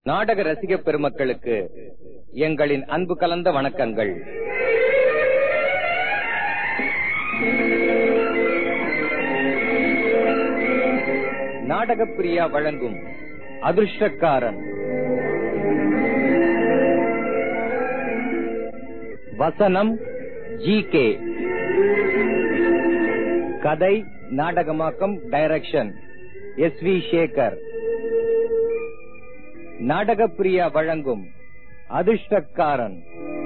நாடக ரசிக பெருமக்களுக்கு எங்களின் அன்பு கலந்த வணக்கங்கள் நாடகப் பிரியா வழங்கும் அதிர்ஷ்டக்காரன் வசனம் ஜி கே கதை நாடகமாக்கம் direction S V Sekhar Nadagapriya வழங்கும் அதிர்ஷ்டக்காரன்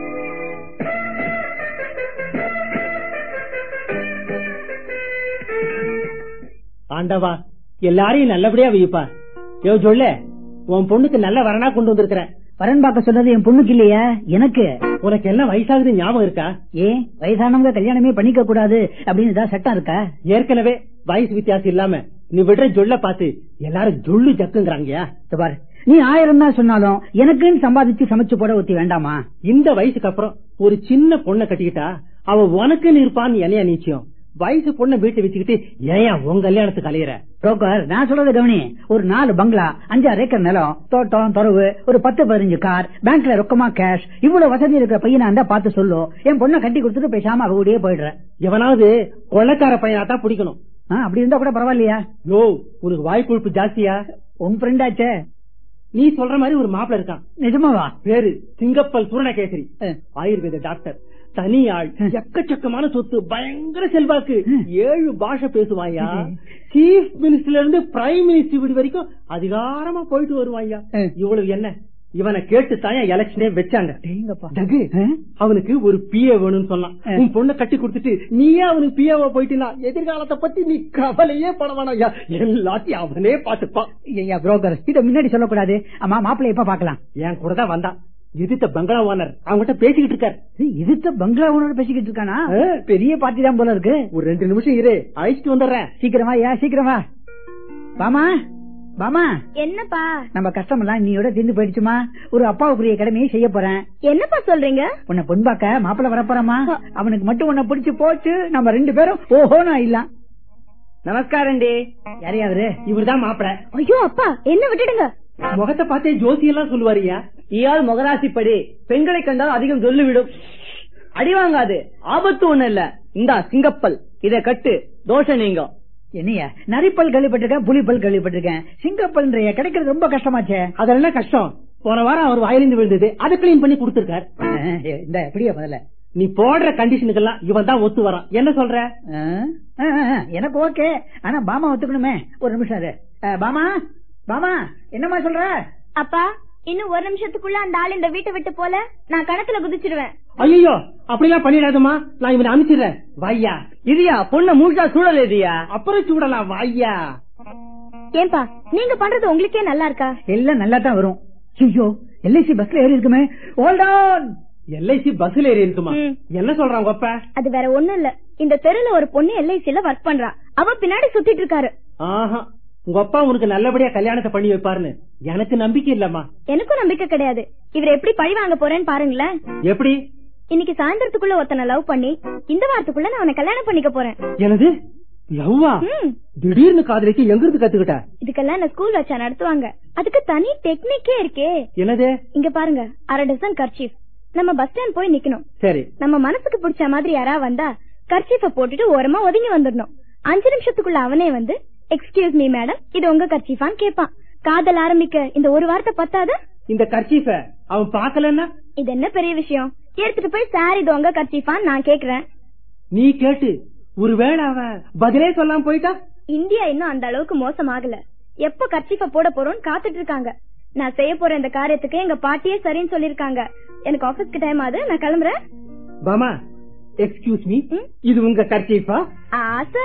ஆண்டவா எல்லாரையும் நல்லபடியா வைப்பா யோ சொல்ல உன் பொண்ணுக்கு நல்ல வரனா கொண்டு வந்திருக்கிற வரன் பார்க்க சொன்னது என் பொண்ணுக்கு இல்லையா எனக்கு உனக்கு என்ன வயசாகுது ஞாபகம் இருக்கா ஏன் வயசானவங்க கல்யாணமே பண்ணிக்க கூடாது அப்படின்னு ஏதாவது சட்டம் இருக்கா ஏற்கனவே வயசு வித்தியாசம் இல்லாம நீ விடுற ஜொல்ல பார்த்து எல்லாரும் ஜொல்லு ஜக்குங்கிறாங்கயா இதோ பாரு நீ ஆயிரம் தான் சொன்னாலும் எனக்குன்னு சம்பாதிச்சு சமைச்சு போட ஊத்தி வேண்டாமா இந்த வயசுக்கு அப்புறம் ஒரு சின்ன பொண்ணை கட்டிக்கிட்டா அவ உனக்குன்னு இருப்பான்னு என்னையா நிச்சயம் வயசு பொண்ணை வீட்டை வச்சுக்கிட்டு ஏன் உன் கல்யாணத்துக்கு அலையிற புரோக்கர் நான் சொல்றது கவனி ஒரு நாலு பங்களா அஞ்சாறு ஏக்கர் நிலம் தோட்டம் துறவு ஒரு பத்து பதினஞ்சு கார் பேங்க்ல ரொக்கமா கேஷ் இவ்வளவு வசதி இருக்கிற பையனா இருந்தா பார்த்து சொல்லும் என் பொண்ணை கட்டி கொடுத்துட்டு பேசாம அவ கூடயே போயிடுறேன் எவனாவது கொள்ளக்கார பையனா தான் பிடிக்கணும் ஆ, அப்படி இருந்தா கூட பரவாயில்லையா யோ உனக்கு வாய்ப்பு ஜாஸ்தியா உன் ஃப்ரெண்டாச்சே நீ சொல்ற மாதிரி ஒரு மாப்பிள்ள இருக்கான் நிஜமாவா பேரு சிங்கப்பல் பூர்ணகேசரி அஹ். ஆயுர்வேத டாக்டர் தனி ஆள் எக்கச்சக்கமான சொத்து பயங்கர செல்வாக்கு ம். ஏழு பாஷை பேசுவாயா ம். சீஃப் மினிஸ்டர்ல இருந்து பிரைம் மினிஸ்டர் வீடு வரைக்கும் அதிகாரமா போயிட்டு வருவாயா ம். இவ்வளவு என்ன இவனை கேட்டு தாயா எலெக்ஷனே வச்சாங்க டேங்கப்பா. ஜகு ஆ? அவனுக்கு ஒரு பிஏ வேணும்னு சொன்னான் ஆ. உன் பொண்ணை கட்டி கொடுத்துட்டு நீயே அவனுக்கு பிஏவா போயிட்டினா எதிர்காலத்தை பத்தி நீ கவலையே பட வேணாம்யா எல்லாத்தையும் அவனே பாத்துப்பான் ஐயா புரோக்கர் இத முன்னாடி சொல்லக்கூடாது ஆமா மாப்பிள்ளை எப்ப பாக்கலாம் என் கூட தான் வந்தான் எதிர்த்த பங்களா ஓனர் அவங்ககிட்ட பேசிக்கிட்டு இருக்காரு இதுத்த பங்களா ஓனர் பேசிக்கிட்டு இருக்கானா ஆ. பெரிய பார்ட்டி தான் போல இருக்கு ஒரு ரெண்டு நிமிஷம் இரு அழைச்சிட்டு வந்துடுறேன் சீக்கிரமா யா சீக்கிரமா பாமா பாமா என்னப்பா நம்ம கஷ்டம் எல்லாம் நீயோட தீர்ந்து போயிடுச்சுமா ஒரு அப்பாவுக்குரிய கடமையை செய்ய போறேன் என்னப்பா சொல்றீங்க உன்னை பொன்பாக்க மாப்பிள்ள வரப்போறமா அவனுக்கு மட்டும் உன்னை பிடிச்சு போச்சு நம்ம ரெண்டு பேரும் ஓஹோன்னு ஆயிடலாம் நமஸ்காரண்டி யாரையாவது இவர்தான் மாப்பிள ஐயோ அப்பா என்ன விட்டுடுங்க முகத்தை பார்த்தே ஜோசி எல்லாம் சொல்லுவாரியா இயாள் முகராசிப்படி பெண்களை கண்டால் அதிகம் சொல்லிவிடும் அடி வாங்காது ஆபத்து ஒண்ணு இல்ல இந்தா சிங்கப்பல் இத கட்டு தோஷம் நீங்க என்னையா நரிப்பல் கேள்விப்பட்டிருக்கேன் புலிப்பல் கேள்விப்பட்டிருக்கேன் சிங்கப்பல்ன்றைய கிடைக்கிறது ரொம்ப கஷ்டமாச்சே அதெல்லாம் என்ன கஷ்டம் போன வாரம் அவர் வாயிலிருந்து விழுந்தது அதை கிளீன் பண்ணி கொடுத்திருக்கார் அஹ், இந்த எப்படியா முதல்ல நீ போடுற கண்டிஷனுக்கெல்லாம் இவன் தான் ஒத்து வரான் என்ன சொல்ற அஹ், அஹ், அஹ், எனக்கு ஓகே ஆனா பாமா ஒத்துக்கணுமே ஒரு நிமிஷம் இரு. அஹ், பாமா பாமா என்னம்மா சொல்ற அப்பா இன்னும் ஒரு நிமிஷத்துக்குள்ள அந்த ஆள் இந்த வீட்டை விட்டு போல நான் கணக்குல குதிச்சிருவேன் ஐயோ அப்படிலாம் பண்ணிடாதம்மா நான் இவனை அனுப்பிச்சிடுறேன் வாய்யா இதியா பொண்ண மூழ்கா சூழல் எதியா அப்புறம் சூடலாம் வாய்யா ஏன்பா நீங்க பண்றது உங்களுக்கே நல்லா இருக்கா எல்லாம் நல்லா தான் வரும் ஐயோ எல்ஐசி பஸ்ல ஏறி இருக்குமே ஹோல்ட் ஆன் எல்ஐசி பஸ்ல ஏறி இருக்குமா ம். என்ன சொல்றான் கொப்ப அது வேற ஒண்ணும் இல்ல இந்த தெருல ஒரு பொண்ணு எல்ஐசில ஒர்க் பண்றா அவ பின்னாடி சுத்திட்டு இருக்காரு ஆஹா உங்க அப்பா உனக்கு நல்லபடியா கல்யாணத்தை பண்ணி வைப்பாருன்னு எனக்கு நம்பிக்கை இல்லம்மா எனக்கும் நம்பிக்கை கிடையாது இவர் எப்படி பழி வாங்க போறேன்னு பாருங்களேன் எப்படி இன்னைக்கு சாயந்தரத்துக்குள்ள ஒருத்தனை லவ் பண்ணி இந்த வாரத்துக்குள்ள நான் அவனை கல்யாணம் பண்ணிக்க போறேன் எனது லவ்வா ம். திடீர்னு காதலிச்சு எங்க இருந்து கத்துக்கிட்ட இதுக்கெல்லாம் நான் ஸ்கூல் வச்சா நடத்துவாங்க அதுக்கு தனி டெக்னிக்கே இருக்கே என்னது இங்க பாருங்க அரை டசன் கர்ச்சீஃப் நம்ம பஸ் ஸ்டாண்ட் போய் நிக்கணும் சரி நம்ம மனசுக்கு பிடிச்ச மாதிரி யாரா வந்தா கர்ச்சீஃப போட்டுட்டு ஓரமா ஒதுங்கி வந்துடணும் அஞ்சு நிமிஷத்துக்குள்ள அவனே வந்து எக்ஸ்கியூஸ் மீ மேடம் இது உங்க கர்ச்சீஃபான்னு கேட்பான் காதல் ஆரம்பிக்க இந்த ஒரு வார்த்தை பத்தாதா இந்த கர்ச்சீஃப அவன் பாக்கலன்னா இது என்ன பெரிய விஷயம் எடுத்துட்டு போய் சார் இது உங்க கர்ச்சீஃபான்னு நான் கேக்குறேன் நீ கேட்டு ஒருவேளை அவன் பதிலே சொல்லாம போயிட்டா இந்தியா இன்னும் அந்த அளவுக்கு மோசமாகல எப்ப கர்ச்சீஃப போட போறோம்னு காத்துட்டு இருக்காங்க நான் செய்ய போற இந்த காரியத்துக்கு எங்க பாட்டியே சரின்னு சொல்லிருக்காங்க எனக்கு ஆபீஸ்க்கு டைம் ஆகுது நான் கிளம்புறேன் பாமா எக்ஸ்கியூஸ் மீ ம்? இது உங்க கர்ச்சீஃபா ஆசை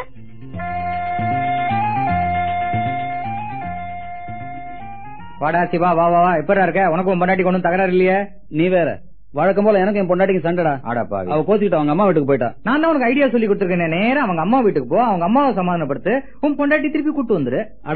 வாடா சிவா வா வா வா எப்படா இருக்க உனக்கு உன் பொண்டாட்டி ஒன்றும் தகராறு இல்லையே நீ வேற வழக்கம் போல எனக்கு என் பொண்டாட்டிக்கு சண்டைடா ஆடாப்பா அவ கோச்சுக்கிட்ட அவங்க அம்மா வீட்டுக்கு போயிட்டா நான் தான் உனக்கு ஐடியா சொல்லி கொடுத்துருக்கேன் நேரா அவங்க அம்மா வீட்டுக்கு போ அவங்க அம்மாவை சமாதானப்படுத்து உன் பொண்டாட்டி திருப்பி கூட்டு வந்துரு அட போடா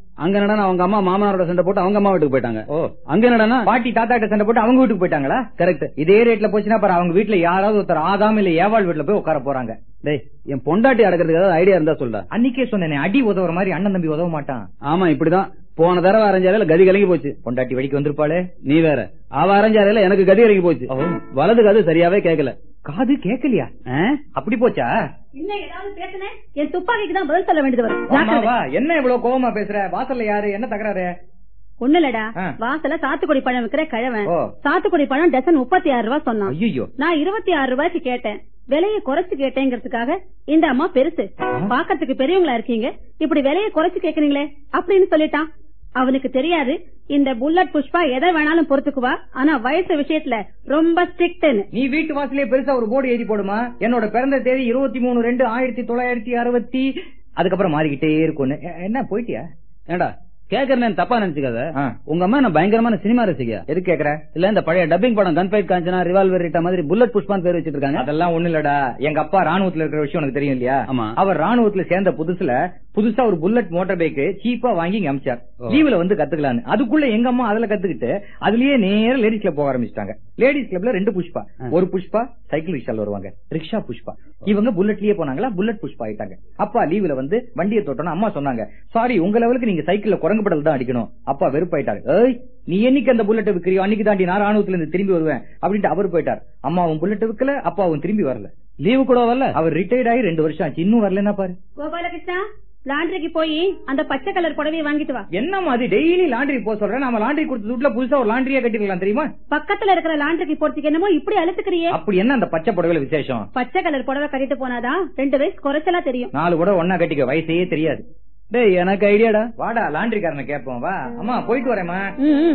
அங்க என்னடா அவங்க அம்மா மாமனாரோட சண்டை போட்டு அவங்க அம்மா வீட்டுக்கு போயிட்டாங்க ஓ அங்க என்னடா பாட்டி தாத்தா கிட்ட சண்டை போட்டு அவங்க வீட்டுக்கு போயிட்டாங்களா கரெக்ட் இதே ரேட்ல போச்சுன்னா பாரு அவங்க வீட்டுல யாராவது ஒருத்தர் ஆதாம் இல்ல ஏவாள் வீட்டுல போய் உட்கார போறாங்க டேய் என் பொண்டாட்டி அடக்கிறதுக்கு ஏதாவது ஐடியா இருந்தா சொல்டா அன்னைக்கே சொன்னேனே அடி உதவுற மாதிரி அண்ணன் தம்பி உதவ மாட்டான் ஆமா இப்படிதான் போன தடவை அரைஞ்சாலையில கதி கலங்கி போச்சு பொண்டாட்டி வழிக்கு வந்திருப்பாளே நீ வேற அவ அரைஞ்சாலையில எனக்கு கதி கலங்கி போச்சு ஓ. வலது காது சரியாவே கேட்கல காது கேக்கலையா அப்படி போச்சா இன்னும் ஏதாவது பேசுனேன் என் துப்பாக்கிக்கு தான் பதில் சொல்ல வேண்டியது வரும் ஜாக்கிரதை. அம்மாவா என்ன இவ்வளவு கோவமா பேசுற வாசல்ல யாரு என்ன தகராறு ஒண்ணு இல்லடா ஆ. வாசல சாத்துக்குடி பழம் விக்கிற கிழவன் ஓ. சாத்துக்குடி பழம் டசன் முப்பத்தி ஆறு ரூபாய் சொன்னான் ஐயோ நான் இருபத்தி ஆறு ரூபாய்க்கு கேட்டேன் விலையை குறைச்சு கேட்டேங்கிறதுக்காக இந்த அம்மா பெருசு பாக்கிறதுக்கு பெரியவங்களா இருக்கீங்க இப்படி விலையை குறைச்சு கேக்குறீங்களே அப்படின்னு சொல்லிட்டான் அவனுக்கு தெரியாது இந்த புல்லட் புஷ்பா எதை வேணாலும் பொறுத்துக்குவா ஆனா வயசு விஷயத்துல ரொம்ப ஸ்ட்ரிக்ட்னு நீ வீட்டு வாசலே பெருசா ஒரு போர்டு எழுதி போடுமா என்னோட பிறந்த தேதி இருபத்தி மூணு ரெண்டு ஆயிரத்தி தொள்ளாயிரத்தி அறுபத்தி அதுக்கப்புறம் மாறிக்கிட்டே இருக்கும்னு எ- என்ன போயிட்டியா ஏண்டா கேக்குறேன் தப்பா நினைச்சுக்காத ஆ. உங்க அம்மா நான் பயங்கரமான சினிமா ரசிகா எது கேக்குற இல்ல இந்த பழைய டப்பிங் படம் கன்ஃபைட் காஞ்சனா ரிவால்வர் ரிட்டா மாதிரி புல்லட் புஷ்பான் பேர் வச்சிட்டு இருக்காங்க அதெல்லாம் ஒண்ணு இல்லடா எங்க அப்பா ராணுவத்துல இருக்கிற விஷயம் உனக்கு தெரியும் இல்லையா ஆமா. அவர் ராணுவத்துல சேர்ந்த புதுசுல புதுசா ஒரு புல்லட் மோட்டார் பைக் சீப்பா வாங்கி இங்க அமிச்சார் லீவ்ல வந்து கத்துக்கலான்னு அதுக்குள்ள எங்க அம்மா அதுல கத்துக்கிட்டு அதுலயே நேர லேடிஸ் கிளப் போக ஆரம்பிச்சிட்டாங்க லேடிஸ் கிளப்ல ரெண்டு புஷ்பா ஒரு புஷ்பா சைக்கிள் ரிக்ஷால வருவாங்க ரிக்ஷா புஷ்பா இவங்க புல்லட்லயே போனாங்களா புல்லட் புஷ்பா ஆயிட்டாங்க அப்பா லீவ்ல வந்து வண்டியை தொட்டோன்னு அம்மா சொன்னாங்க சாரி உங்க லெவலுக்கு நீங்க சைக்கிள்ல குரங்கு படல் தான் அடிக்கணும் அப்பா வெறுப்பாயிட்டாரு ஏய் நீ என்னைக்கு அந்த புல்லட்டை விக்கிறியோ அன்னைக்கு தாண்டி நான் ராணுவத்துல இருந்து திரும்பி வருவேன் அப்படின்ட்டு அவர் போயிட்டார் அம்மாவும் புல்லட் விக்கல அப்பாவும் திரும்பி வரல லீவு கூட வரல அவர் ரிட்டையர்ட் ஆகி ரெண்டு வருஷம் ஆச்சு இன்னும் வரலன்னா பாரு கோபாலகிருஷ்ணா லாண்டரிக்கு போய் அந்த பச்சை கலர் புடவையை வாங்கிட்டு வா என்ன மாதிரி டெய்லி லாண்டரி போக சொல்றேன் நம்ம லாண்டரி கொடுத்த துட்ல புதுசா ஒரு லாண்டரியா கட்டிக்கலாம் தெரியுமா பக்கத்துல இருக்கிற லாண்டரிக்கு போறதுக்கு என்னமோ இப்படி அழுத்துக்கிறியே அப்படி என்ன அந்த பச்சை புடவைல விசேஷம் பச்சை கலர் புடவை கட்டிட்டு போனாதான் ரெண்டு வயசு குறைச்சலா தெரியும் நாலு கூட ஒன்னா கட்டிக்க வயசே தெரியாது டேய் எனக்கு ஐடியாடா வாடா லாண்டரிக்காரனை கேட்போம் வா அம்மா போயிட்டு வரேம்மா ம், ம்.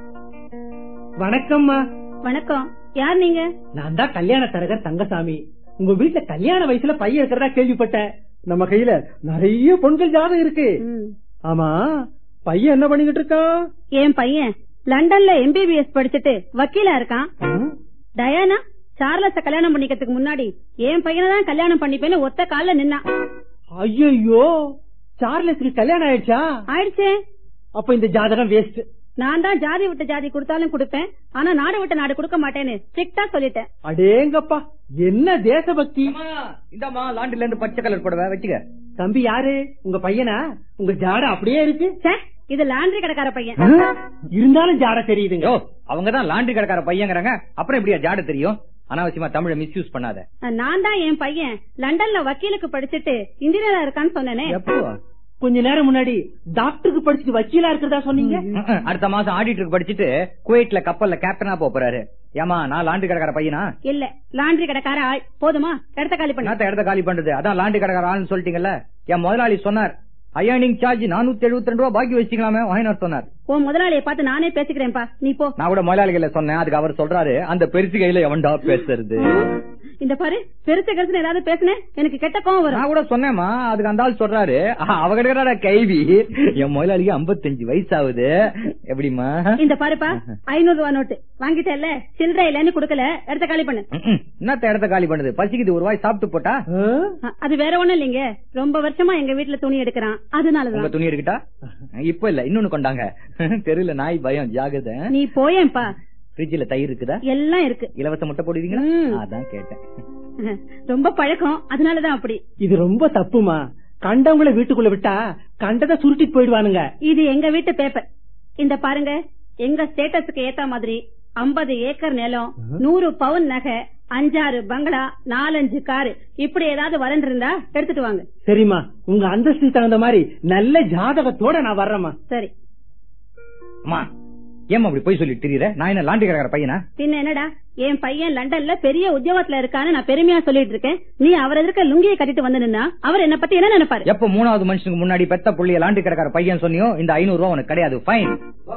வணக்கம்மா வணக்கம் யார் நீங்க நான் தான் கல்யாண தரகர் தங்கசாமி உங்க வீட்டுல கல்யாண வயசுல பையன் இருக்கிறதா கேள்விப்பட்டேன் நம்ம கையில நிறைய பொண்கள் ஜாதகம் இருக்கு ம். ஆமா பையன் என்ன பண்ணிக்கிட்டு இருக்கான் என் பையன் லண்டன்ல எம்பிபிஎஸ் படிச்சுட்டு வக்கீலா இருக்கான் ம்? டயானா சார்லஸ கல்யாணம் பண்ணிக்கிறதுக்கு முன்னாடி என் பையனை தான் கல்யாணம் பண்ணிப்பேன்னு ஒத்த கால்ல நின்னான் ஐயோ சார்லஸ்க்கு கல்யாணம் ஆயிடுச்சா ஆயிடுச்சே அப்ப இந்த ஜாதகம் வேஸ்ட் நான் தான் ஜாதி விட்டு ஜாதி கொடுத்தாலும் கொடுப்பேன் ஆனா நாடு விட்டு நாடு கொடுக்க மாட்டேன்னு ஸ்ட்ரிக்டா சொல்லிட்டேன் அடேங்கப்பா என்ன தேசபக்தி இந்தாமா லாண்டரில இருந்து பச்சை கலர் புடவை வச்சுக்க தம்பி யாரு உங்க பையனா உங்க ஜாட அப்படியே இருக்கு ச்சே, இது லாண்டரி கடைக்கார பையன் இருந்தாலும் ஜாட தெரியுதுங்க யோ அவங்கதான் லாண்டரி கடைக்கார பையங்கிறாங்க அப்புறம் எப்படியா ஜாட தெரியும் அனாவசியமா தமிழை மிஸ்யூஸ் பண்ணாத நான் தான் என் பையன் லண்டன்ல வக்கீலுக்கு படிச்சுட்டு இன்ஜினியரா இருக்கான்னு சொன்னேனே எப்போ கொஞ்ச நேரம் முன்னாடி டாக்டருக்கு படிச்சுட்டு வக்கீலா இருக்கிறதா சொன்னீங்க ம்ம். அடுத்த மாசம் ஆடிட்டருக்கு படிச்சுட்டு குவைட்ல கப்பல்ல கேப்டனா போப் போறாரு ஏமா நான் லாண்டரி கடைக்கார பையனா இல்ல லாண்டரி கடைக்கார ஆள் போதுமா இடத்த காலி பண்ண என்னத்த இடத்த காலி பண்றது அதான் லாண்டரி கடைக்கார ஆள்னு சொல்லிட்டீங்கல்ல என் முதலாளி சொன்னார் அயர்னிங் சார்ஜ் நானூத்தி எழுபத்தி ரெண்டு ரூபா பாக்கி வச்சுக்கலாமே வாங்கினார் சொன்னார் உன் முதலாளியை பார்த்து நானே பேசிக்கிறேன்ப்பா நீ போ நான் கூட முதலாளிகளை சொன்னேன் அதுக்கு அவர் சொல்றாரு அந்த பெருசு கையில எவன்டா பேசுறது இந்த பாரு பெருசு கருத்து ஏதாவது பேசுனேன் எனக்கு கெட்ட கோவம் வரும் நான் கூட சொன்னேம்மா அதுக்கு அந்த ஆள் சொல்றாரு அவகிட்ட கைவி என் முதலாளிக்கு 55 வயசு ஆகுது எப்படிமா இந்த பாருப்பா ஐநூறு ரூபா நோட்டு வாங்கிட்டேல்ல சில்லறை இல்லன்னு குடுக்கல இடத்த காலி பண்ணு ம்ம். என்னத்த இடத்த காலி பண்ணுது பசிக்குது ஒரு வாய் சாப்பிட்டு போட்டா ஆ? அ- அது வேற ஒண்ணும் இல்லைங்க ரொம்ப வருஷமா எங்க வீட்டுல துணி எடுக்கிறான் உங்க அதனாலதான் துணி இருக்கட்டா இப்ப இல்ல இன்னொன்னு கொண்டாங்க தெருல நாய் பயம் ஜாகிரதை நீ போயேன்பா ஃப்ரிட்ஜ்ல தயிர் இருக்குதா எல்லாம் இருக்கு இலவச முட்டை போடுவீங்களா ம். அதான் கேட்டேன் ரொம்ப பழக்கம் அதனாலதான் அப்படி இது ரொம்ப தப்புமா கண்டவங்கள வீட்டுக்குள்ள விட்டா கண்டதை சுருட்டிட்டு போயிடுவானுங்க இது எங்க வீட்டு பேப்பர் இந்த பாருங்க எங்க ஸ்டேட்டஸுக்கு ஏத்த மாதிரி 50 ஏக்கர் நிலம் நூறு பவுன் நகை அஞ்சாறு பங்களா நாலஞ்சு காரு இப்படி ஏதாவது வளர்ந்துருந்தா எடுத்துட்டு வாங்க சரிம்மா உங்க அந்தஸ்துக்கு தகுந்த மாதிரி நல்ல ஜாதகத்தோட நான் வர்றேம்மா சரி அம்மா ஏமா அப்படி போய் சொல்லிட்டு தெரியற நான் என்ன லாண்டி கடைக்கார பையனா பின்ன என்னடா என் பையன் லண்டன்ல பெரிய உத்தியோகத்துல இருக்கான்னு நான் பெருமையா சொல்லிட்டு இருக்கேன் நீ அவர் எதிர்க்க லுங்கியை கட்டிட்டு வந்து நின்னா அவர் என்ன பத்தி என்ன நினைப்பாரு எப்ப மூணாவது மனுஷனுக்கு முன்னாடி பெத்த புள்ளிய லாண்டி கடைக்கார பையன் சொன்னியோ இந்த ஐநூறு ரூபா உனக்கு கிடையாது ஃபைன்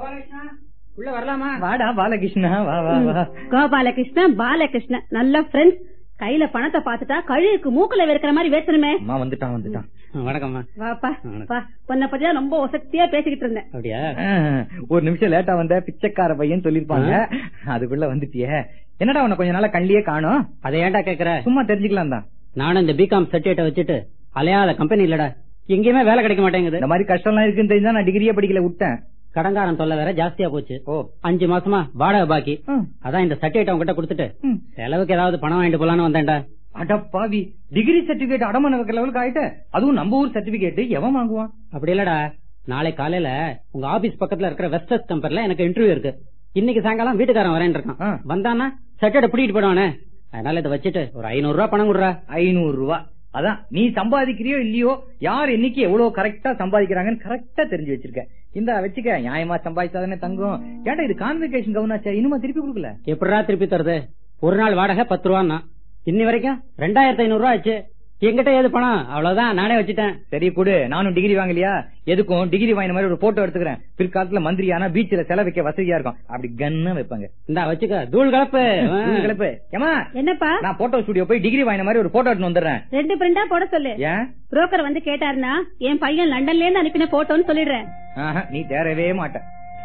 உள்ள வரலாமா வாடா பாலகிருஷ்ணா வா வா வா கோபாலகிருஷ்ணன் பாலகிருஷ்ணன் நல்ல ஃப்ரெண்ட்ஸ் கையில பணத்தை பாத்துட்டா கழுகுக்கு மூக்குல வெறுக்கிற மாதிரி வேத்தணுமே அம்மா வந்துட்டான் வந்துட்டான் வணக்கம்மா வாப்பா வா உன்னை பத்தி தான் ரொம்ப ஒசக்தியா பேசிக்கிட்டு இருந்தேன் அப்படியா ஆ, ஒரு நிமிஷம் லேட்டா வந்த பிச்சைக்கார பையன் சொல்லிருப்பாங்க அதுக்குள்ள வந்துட்டியே என்னடா உன்னை கொஞ்ச நாளா கண்ணிலே காணோம் அதை ஏன்டா கேக்குற சும்மா தெரிஞ்சுக்கலாம் தான் நானும் இந்த பிகாம் சர்டிபிகேட்டை வச்சுட்டு அலையாத கம்பெனி இல்லடா எங்கேயுமே வேலை கிடைக்க மாட்டேங்குது இந்த மாதிரி கஷ்டம் எல்லாம் இருக்குன்னு தெரிஞ்சா நான் டிகிரியே படிக்கல விட்டேன் கடங்காரன் தொல்லை வேற ஜாஸ்தியா போச்சு ஓ அஞ்சு மாசமா வாடகை பாக்கி ம். அதான் இந்த சர்டிபிகேட் அவங்க கிட்ட கொடுத்துட்டு ம். செலவுக்கு ஏதாவது பணம் வாங்கிட்டு போலான்னு வந்தேன்டா அடப்பாவி டிகிரி சர்டிபிகேட் அடமான வைக்கிற லெவலுக்கு ஆயிட்ட அதுவும் நம்ம ஊர் சர்டிபிகேட் எவன் வாங்குவான் அப்படி இல்லடா நாளை காலையில உங்க ஆபீஸ் பக்கத்துல இருக்கிற வெஸ்டர்ஸ் கம்பெனில எனக்கு இன்டர்வியூ இருக்கு இன்னைக்கு சாயங்காலம் வீட்டுக்காரன் வரேன் இருக்கான் ஆ. வந்தானா சர்டிபிகேட் பிடிக்கிட்டு போயிடுவானே அதனால இதை வச்சுட்டு ஒரு ஐநூறு ரூபாய் பணம் கொடுறா ஐநூறு ரூபா அதான் நீ சம்பாதிக்கிறியோ இல்லையோ யார் என்னைக்கு எவ்வளவு கரெக்டா சம்பாதிக்கிறாங்கன்னு கரெக்டா தெரிஞ்சு வச்சிருக்க இந்த வச்சுக்க நியாயமா சம்பாதிச்சாதானே தங்கம் ஏன்டா இது கான்வெகேஷன் கவனாச்சா இன்னுமா திருப்பி கொடுக்கல எப்படிடா திருப்பி தருது ஒரு நாள் வாடகை பத்து ரூபான்னா இன்னி வரைக்கும் ரெண்டாயிரத்தி ஐநூறு ரூபா ஆச்சு என்கிட்ட ஏது பணம் அவ்வளவுதான் நானே வச்சுட்டேன் சரி கொடு நானும் டிகிரி வாங்கலையா எதுக்கும் டிகிரி வாங்கின மாதிரி ஒரு போட்டோ எடுத்துக்கிறேன் பிற்காலத்துல மந்திரி ஆனா பீச்சில் செல வைக்க வசதியா இருக்கும் அப்படி கன்னு வைப்பாங்க இந்தா வச்சுக்க தூள் கலப்பு ஆ. கிளப்பு ஏமா என்னப்பா நான் போட்டோ ஸ்டுடியோ போய் டிகிரி வாங்கின மாதிரி ஒரு போட்டோ எடுத்து வந்துடுறேன் ரெண்டு பிரிண்டா போட சொல்லு ஏன் புரோக்கர் வந்து கேட்டாருன்னா என் பையன் லண்டன்ல இருந்து அனுப்பின போட்டோன்னு சொல்லிடுறேன் ஆஹா, நீ தேரவே மாட்ட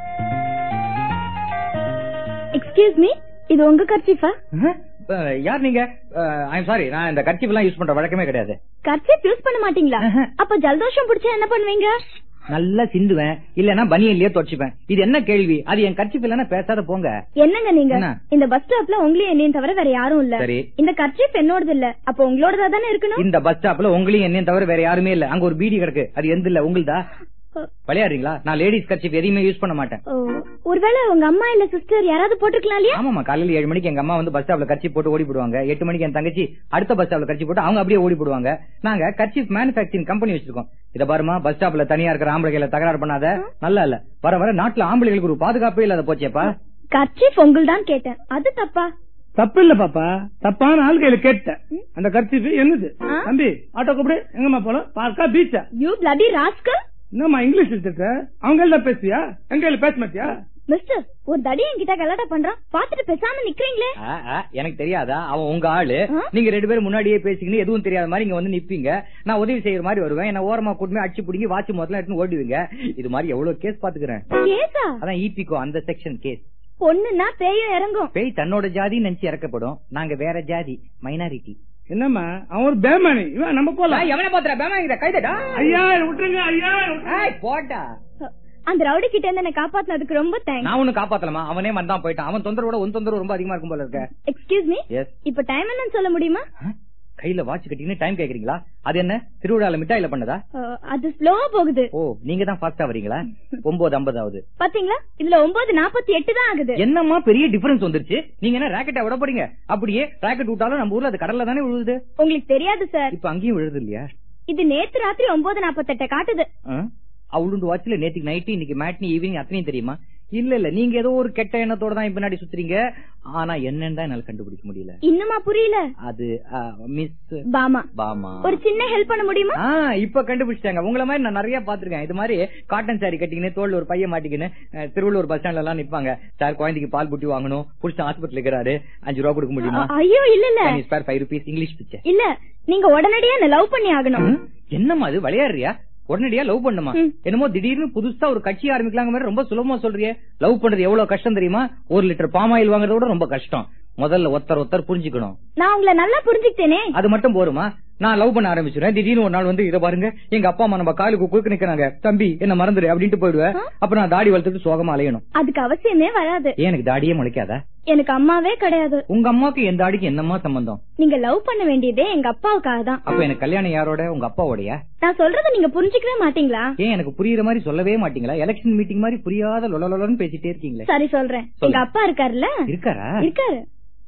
எக்ஸ்கியூஸ் மீ இது உங்க கர்ச்சீஃபா ஆஹா, அஹ், யார் நீங்க ஐம் சாரி நான் இந்த கர்ச்சிப் எல்லாம் யூஸ் பண்ற வழக்கமே கிடையாது கர்ச்சீஃப் யூஸ் பண்ண மாட்டீங்களா அப்ப ஜலதோஷம் பிடிச்சா என்ன பண்ணுவீங்க நல்லா சிந்துவேன் இல்லன்னா பனியன்லயே தொடச்சுப்பேன் இது என்ன கேள்வி அது என் கர்ச்சிப் இல்லன்னா பேசாத போங்க என்னங்க நீங்க என்ன? இந்த பஸ் ஸ்டாப்ல உங்களையும் என்னையும் தவிர வேற யாரும் இல்ல சரி. இந்த கர்ச்சீஃப் என்னோடது இல்ல அப்ப உங்களோடதா தானே இருக்கணும் இந்த பஸ் ஸ்டாப்ல உங்களையும் என்னையும் தவிர வேற யாருமே இல்ல அங்க ஒரு பீடி கிடக்கு அது எந்த இல்ல உங்களுதா விளையாடுறீங்களா நான் லேடிஸ் கர்ச்சிப் எதையுமே யூஸ் பண்ண மாட்டேன் ஓ, ஒருவேளை உங்க அம்மா இல்ல சிஸ்டர் யாராவது போட்டிருக்கலாம் இல்லையா ஆமாமா காலையில ஏழு மணிக்கு எங்க அம்மா வந்து பஸ் ஸ்டாப்ல கர்ச்சி போட்டு ஓடி போடுவாங்க எட்டு மணிக்கு என் தங்கச்சி அடுத்த பஸ் ஸ்டாப்ல கர்ச்சி போட்டு அவங்க அப்படியே ஓடி போடுவாங்க நாங்க கர்ச்சிப் மேனுபேக்சரிங் கம்பெனி வச்சிருக்கோம் இத பாருமா பஸ் ஸ்டாப்ல தனியா இருக்கிற ஆம்பளைகளை தகராறு பண்ணாத நல்லா இல்ல வர வர நாட்டுல ஆம்பளைகளுக்கு ஒரு பாதுகாப்பே இல்லாத போச்சேப்பா கர்ச்சீஃப் உங்கள்தான் கேட்டேன் அது தப்பா தப்பு இல்ல பாப்பா தப்பான ஆள்கையில கேட்டேன் அந்த கர்ச்சீஃப் என்னது ஆ? தம்பி ஆட்டோ கூப்பிடு எங்கம்மா போலாம் பார்க்கா பீச்சா யூ பிளடி ராஸ்கல் என்னம்மா இங்கிலீஷ் எடுத்துட்ட அவங்க எல்லாம் பேசுவியா எங்க கையில பேச மாட்டியா மிஸ்டர் ஒரு தடி என்கிட்ட கலாட்டா பண்றான் பாத்துட்டு பேசாம நிக்கிறீங்களே ஆ, ஆ, எனக்கு தெரியாதா அவன் உங்க ஆளு ஆ? நீங்க ரெண்டு பேரும் முன்னாடியே பேசிக்கின்னு எதுவும் தெரியாத மாதிரி இங்க வந்து நிப்பீங்க நான் உதவி செய்யற மாதிரி வருவேன் என்ன ஓரமா கூட்டுமே அடிச்சு பிடிங்கி வாட்சி முதல்ல எடுத்து ஓடுவீங்க இது மாதிரி எவ்வளவு கேஸ் பாத்துக்கிறேன் கேசா அதான் ஈபிகோ அந்த செக்ஷன் கேஸ் பொண்ணுன்னா பேயும் இறங்கும் பேய் தன்னோட ஜாதி நினைச்சு இறக்கப்படும் நாங்க வேற ஜாதி மைனாரிட்டி என்னம்மா அவன் ஒரு பேமானி இவன் நம்ம போலாம் எவனை பாத்துற பேமாங்கிற கைதடா ஐயா விட்டுருங்க ஐயா விட்டுருங்க. போட்டா அந்த ரவுடி கிட்ட இருந்து என்ன காப்பாத்தினதுக்கு ரொம்ப தேங்க்ஸ் நான் ஒண்ணு காப்பாத்தலாமா அவனே வந்தான் போயிட்டான் அவன் தொந்தரவோட உன் தொந்தரவு ரொம்ப அதிகமா இருக்கும் போல இருக்க எக்ஸ்கியூஸ் மீ எஸ் இப்ப டைம் என்னன்னு சொல்ல முடியுமா கையில வாட்ச் கட்டிங்கன்னு டைம் கேக்குறீங்களா அது என்ன திருவிழால மிட்டாயில பண்ணதா அஹ், அது ஸ்லோவா போகுது ஓ நீங்க தான் ஃபாஸ்டா வரீங்களா ஒன்பது ஐம்பதாவது பாத்தீங்களா இதுல ஒன்பது நாற்பத்தி எட்டு தான் ஆகுது என்னம்மா பெரிய டிஃபரன்ஸ் வந்துருச்சு நீங்க என்ன ராக்கெட்டா விட போறீங்க அப்படியே ராக்கெட் விட்டாலும் நம்ம ஊர்ல அது கடல்ல தானே விழுது உங்களுக்கு தெரியாது சார் இப்ப அங்கேயும் விழுது இல்லையா இது நேத்து ராத்திரி ஒன்பது நாற்பத்தெட்ட காட்டுது அவளுண்டு வாட்ச்ல நேத்துக்கு நைட்டு இன்னைக்கு மேட்னி ஈவினிங் அத்தனையும் தெரியுமா இல்ல இல்ல நீங்க ஏதோ ஒரு கெட்ட எண்ணத்தோட தான் பின்னாடி சுத்துறீங்க ஆனா என்னன்னு தான் என்னால கண்டுபிடிக்க முடியல இன்னுமா புரியல அது மிஸ் பாமா பாமா ஒரு சின்ன ஹெல்ப் பண்ண முடியுமா ஆ இப்ப கண்டுபிடிச்சிட்டாங்க உங்கள மாதிரி நான் நிறைய பாத்திருக்கேன் இது மாதிரி காட்டன் சாரி கட்டிக்கின்னு தோல்ல ஒரு பையன் மாட்டிக்கின்னு அஹ், திருவள்ளூர் பஸ் ஸ்டாண்ட்ல எல்லாம் நிப்பாங்க சார் குழந்தைக்கு பால் புட்டி வாங்கணும் புடிச்ச ஹாஸ்பிட்டல் இருக்கிறாரு அஞ்சு ரூபா கொடுக்க முடியுமா ஐயோ இல்ல இல்ல ஸ்பேர் ஃபைவ் ருபீஸ் இங்கிலீஷ் பிச்சை இல்ல நீங்க உடனடியா என்ன லவ் பண்ணி ஆகணும் என்னம்மா அது விளையாடுறியா உடனடியா லவ் பண்ணுமா ம். என்னமோ திடீர்னு புதுசா ஒரு கட்சி ஆரம்பிக்கலாங்க மாதிரி ரொம்ப சுலபமா சொல்றியே லவ் பண்றது எவ்வளவு கஷ்டம் தெரியுமா ஒரு லிட்டர் பாம் ஆயில் வாங்குறத விட ரொம்ப கஷ்டம் முதல்ல ஒருத்தர் ஒருத்தர் புரிஞ்சுக்கணும் நான் உங்களை நல்லா புரிஞ்சுக்கிட்டேனே அது மட்டும் போருமா நான் லவ் பண்ண ஆரம்பிச்சிடுறேன் திடீர்னு ஒரு நாள் வந்து இத பாருங்க எங்க அப்பா அம்மா நம்ம காலுக்கு குறுக்க நிக்கிறாங்க தம்பி என்ன மறந்துடு அப்படின்ட்டு போயிடுவேன் அப்ப நான் தாடி வளர்த்துட்டு சோகமா அலையணும் அதுக்கு அவசியமே வராது ஏன் எனக்கு தாடியே முளைக்காதா எனக்கு அம்மாவே கிடையாது உங்க அம்மாக்கு என் தாடிக்கு என்னம்மா சம்பந்தம் நீங்க லவ் பண்ண வேண்டியதே எங்க அப்பாவுக்காக தான் அப்ப எனக்கு கல்யாணம் யாரோட உங்க அப்பாவோடயா நான் சொல்றத நீங்க புரிஞ்சுக்கவே மாட்டீங்களா ஏன் எனக்கு புரியுற மாதிரி சொல்லவே மாட்டீங்களா எலெக்ஷன் மீட்டிங் மாதிரி புரியாத லொலலொலன்னு பேசிட்டே இருக்கீங்களே சரி சொல்றேன் சொல்லு. எங்க அப்பா இருக்காருல்ல இருக்காரா இருக்காரு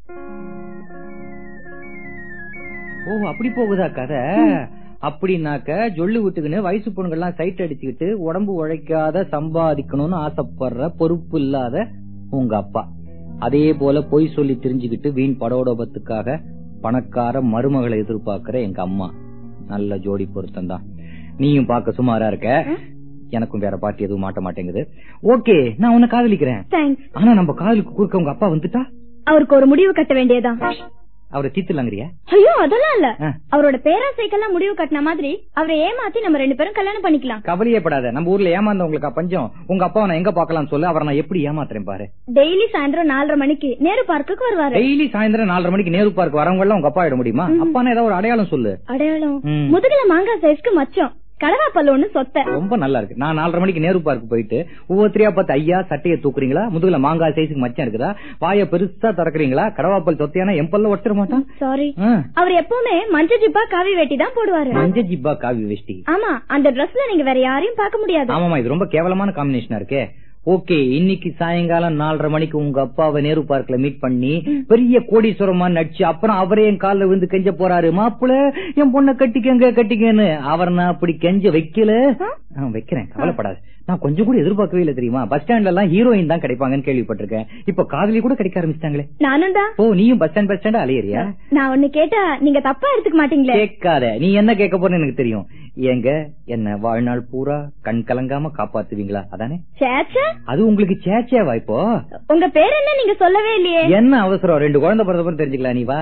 ஓ அப்படி போகுதா கதை அப்படின்னாக்க ஜொல்லு விட்டுக்குன்னு வயசு பொண்ணுங்கள்லாம் சைட் அடிச்சுக்கிட்டு உடம்பு உழைக்காத சம்பாதிக்கணும்னு ஆசைப்படுற பொறுப்பு இல்லாத உங்க அப்பா அதே போல பொய் சொல்லி தெரிஞ்சுக்கிட்டு வீண் படோடபத்துக்காக பணக்கார மருமகளை எதிர்பார்க்கிற எங்க அம்மா நல்ல ஜோடி பொருத்தம் தான் நீயும் பார்க்க சுமாரா இருக்க எனக்கும் வேற பாட்டி எதுவும் மாட்ட மாட்டேங்குது ஓகே நான் உன்னை காதலிக்கிறேன் தேங்க்ஸ் ஆனா நம்ம காதலுக்கு குறுக்க உங்க அப்பா வந்துட்டா அவருக்கு ஒரு முடிவு கட்ட வேண்டியதான் அவரை தீத்துலாங்கிறியா ஐயோ அதெல்லாம் இல்ல ஆ. அவரோட பேராசைக்கெல்லாம் முடிவு கட்டின மாதிரி அவரை ஏமாத்தி நம்ம ரெண்டு பேரும் கல்யாணம் பண்ணிக்கலாம் கவலையே படாத நம்ம ஊர்ல ஏமாந்தவங்களுக்கு பஞ்சம் உங்க அப்பா நான் எங்க பாக்கலாம் சொல்லு அவரை நான் எப்படி ஏமாத்துறேன் பாரு டெய்லி சாயந்தரம் நாலரை மணிக்கு நேரு பார்க்குக்கு வருவாரு டெய்லி சாயந்தரம் நாலரை மணிக்கு நேரு பார்க் வரவங்க எல்லாம் உங்க அப்பா ஆயிட முடியுமா அப்பான்னு ஏதாவது ஒரு அடையாளம் சொல்லு அடையாளம் ம். முதுகுல மாங்காய் சைஸ்க்கு மச்சம் கடவா பல்லோன்னு சொத்த ரொம்ப நல்லா இருக்கு நான் நாலரை மணிக்கு நேரு பார்க் போயிட்டு ஒவ்வொருத்தரையா பார்த்து ஐயா சட்டையை தூக்குறீங்களா முதுகுல மாங்காய் சைஸுக்கு மச்சம் இருக்குதா வாய பெருசா திறக்கறீங்களா கடவாப்பல் சொத்தையான எம்பல்ல உடச்சிட மாட்டான் சாரி ஆ. அவர் எப்பவுமே மஞ்சள் ஜிப்பா காவி வேட்டி தான் போடுவாரு மஞ்ச ஜிப்பா காவி வேஷ்டி ஆமா அந்த Dressல நீங்க வேற யாரையும் பார்க்க முடியாது ஆமாமா இது ரொம்ப கேவலமான காம்பினேஷனா இருக்கே ஓகே இன்னைக்கு சாயங்காலம் நாலரை மணிக்கு உங்க அப்பாவை நேரு பார்க்ல மீட் பண்ணி பெரிய கோடீஸ்வரமா நடிச்சு அப்புறம் அவரே என் கால்ல விழுந்து கெஞ்ச போறாரு மாப்பிள என் பொண்ணை கட்டிக்கங்க கட்டிக்கன்னு அவர் நான் அப்படி கெஞ்ச வைக்கல ஆ, வைக்கிறேன் கவலைப்படாது நான் கொஞ்சம் கூட எதிர்பார்க்கவே இல்ல தெரியுமா பஸ் ஸ்டாண்ட்ல எல்லாம் ஹீரோயின் தான் கிடைப்பாங்கன்னு கேள்விப்பட்டிருக்கேன் இப்ப காதலி கூட கிடைக்க ஆரம்பிச்சிட்டாங்களே நானும் தான் ஓ நீயும் பஸ் ஸ்டாண்ட் பஸ் ஸ்டாண்ட் அலையறியா நான் ஒண்ணு கேட்டா நீங்க தப்பா எடுத்துக்க மாட்டீங்களே கேட்காத நீ என்ன கேட்க போறன்னு எனக்கு தெரியும் ஏங்க என்ன வாழ்நாள் பூரா கண் கலங்காம காப்பாத்துவீங்களா அதானே சேச்சா அது உங்களுக்கு சேச்சேவா இப்போ உங்க பேர் என்ன நீங்க சொல்லவே இல்லையே என்ன அவசரம் ரெண்டு குழந்தை பிறந்த தெரிஞ்சுக்கலாம் நீ வா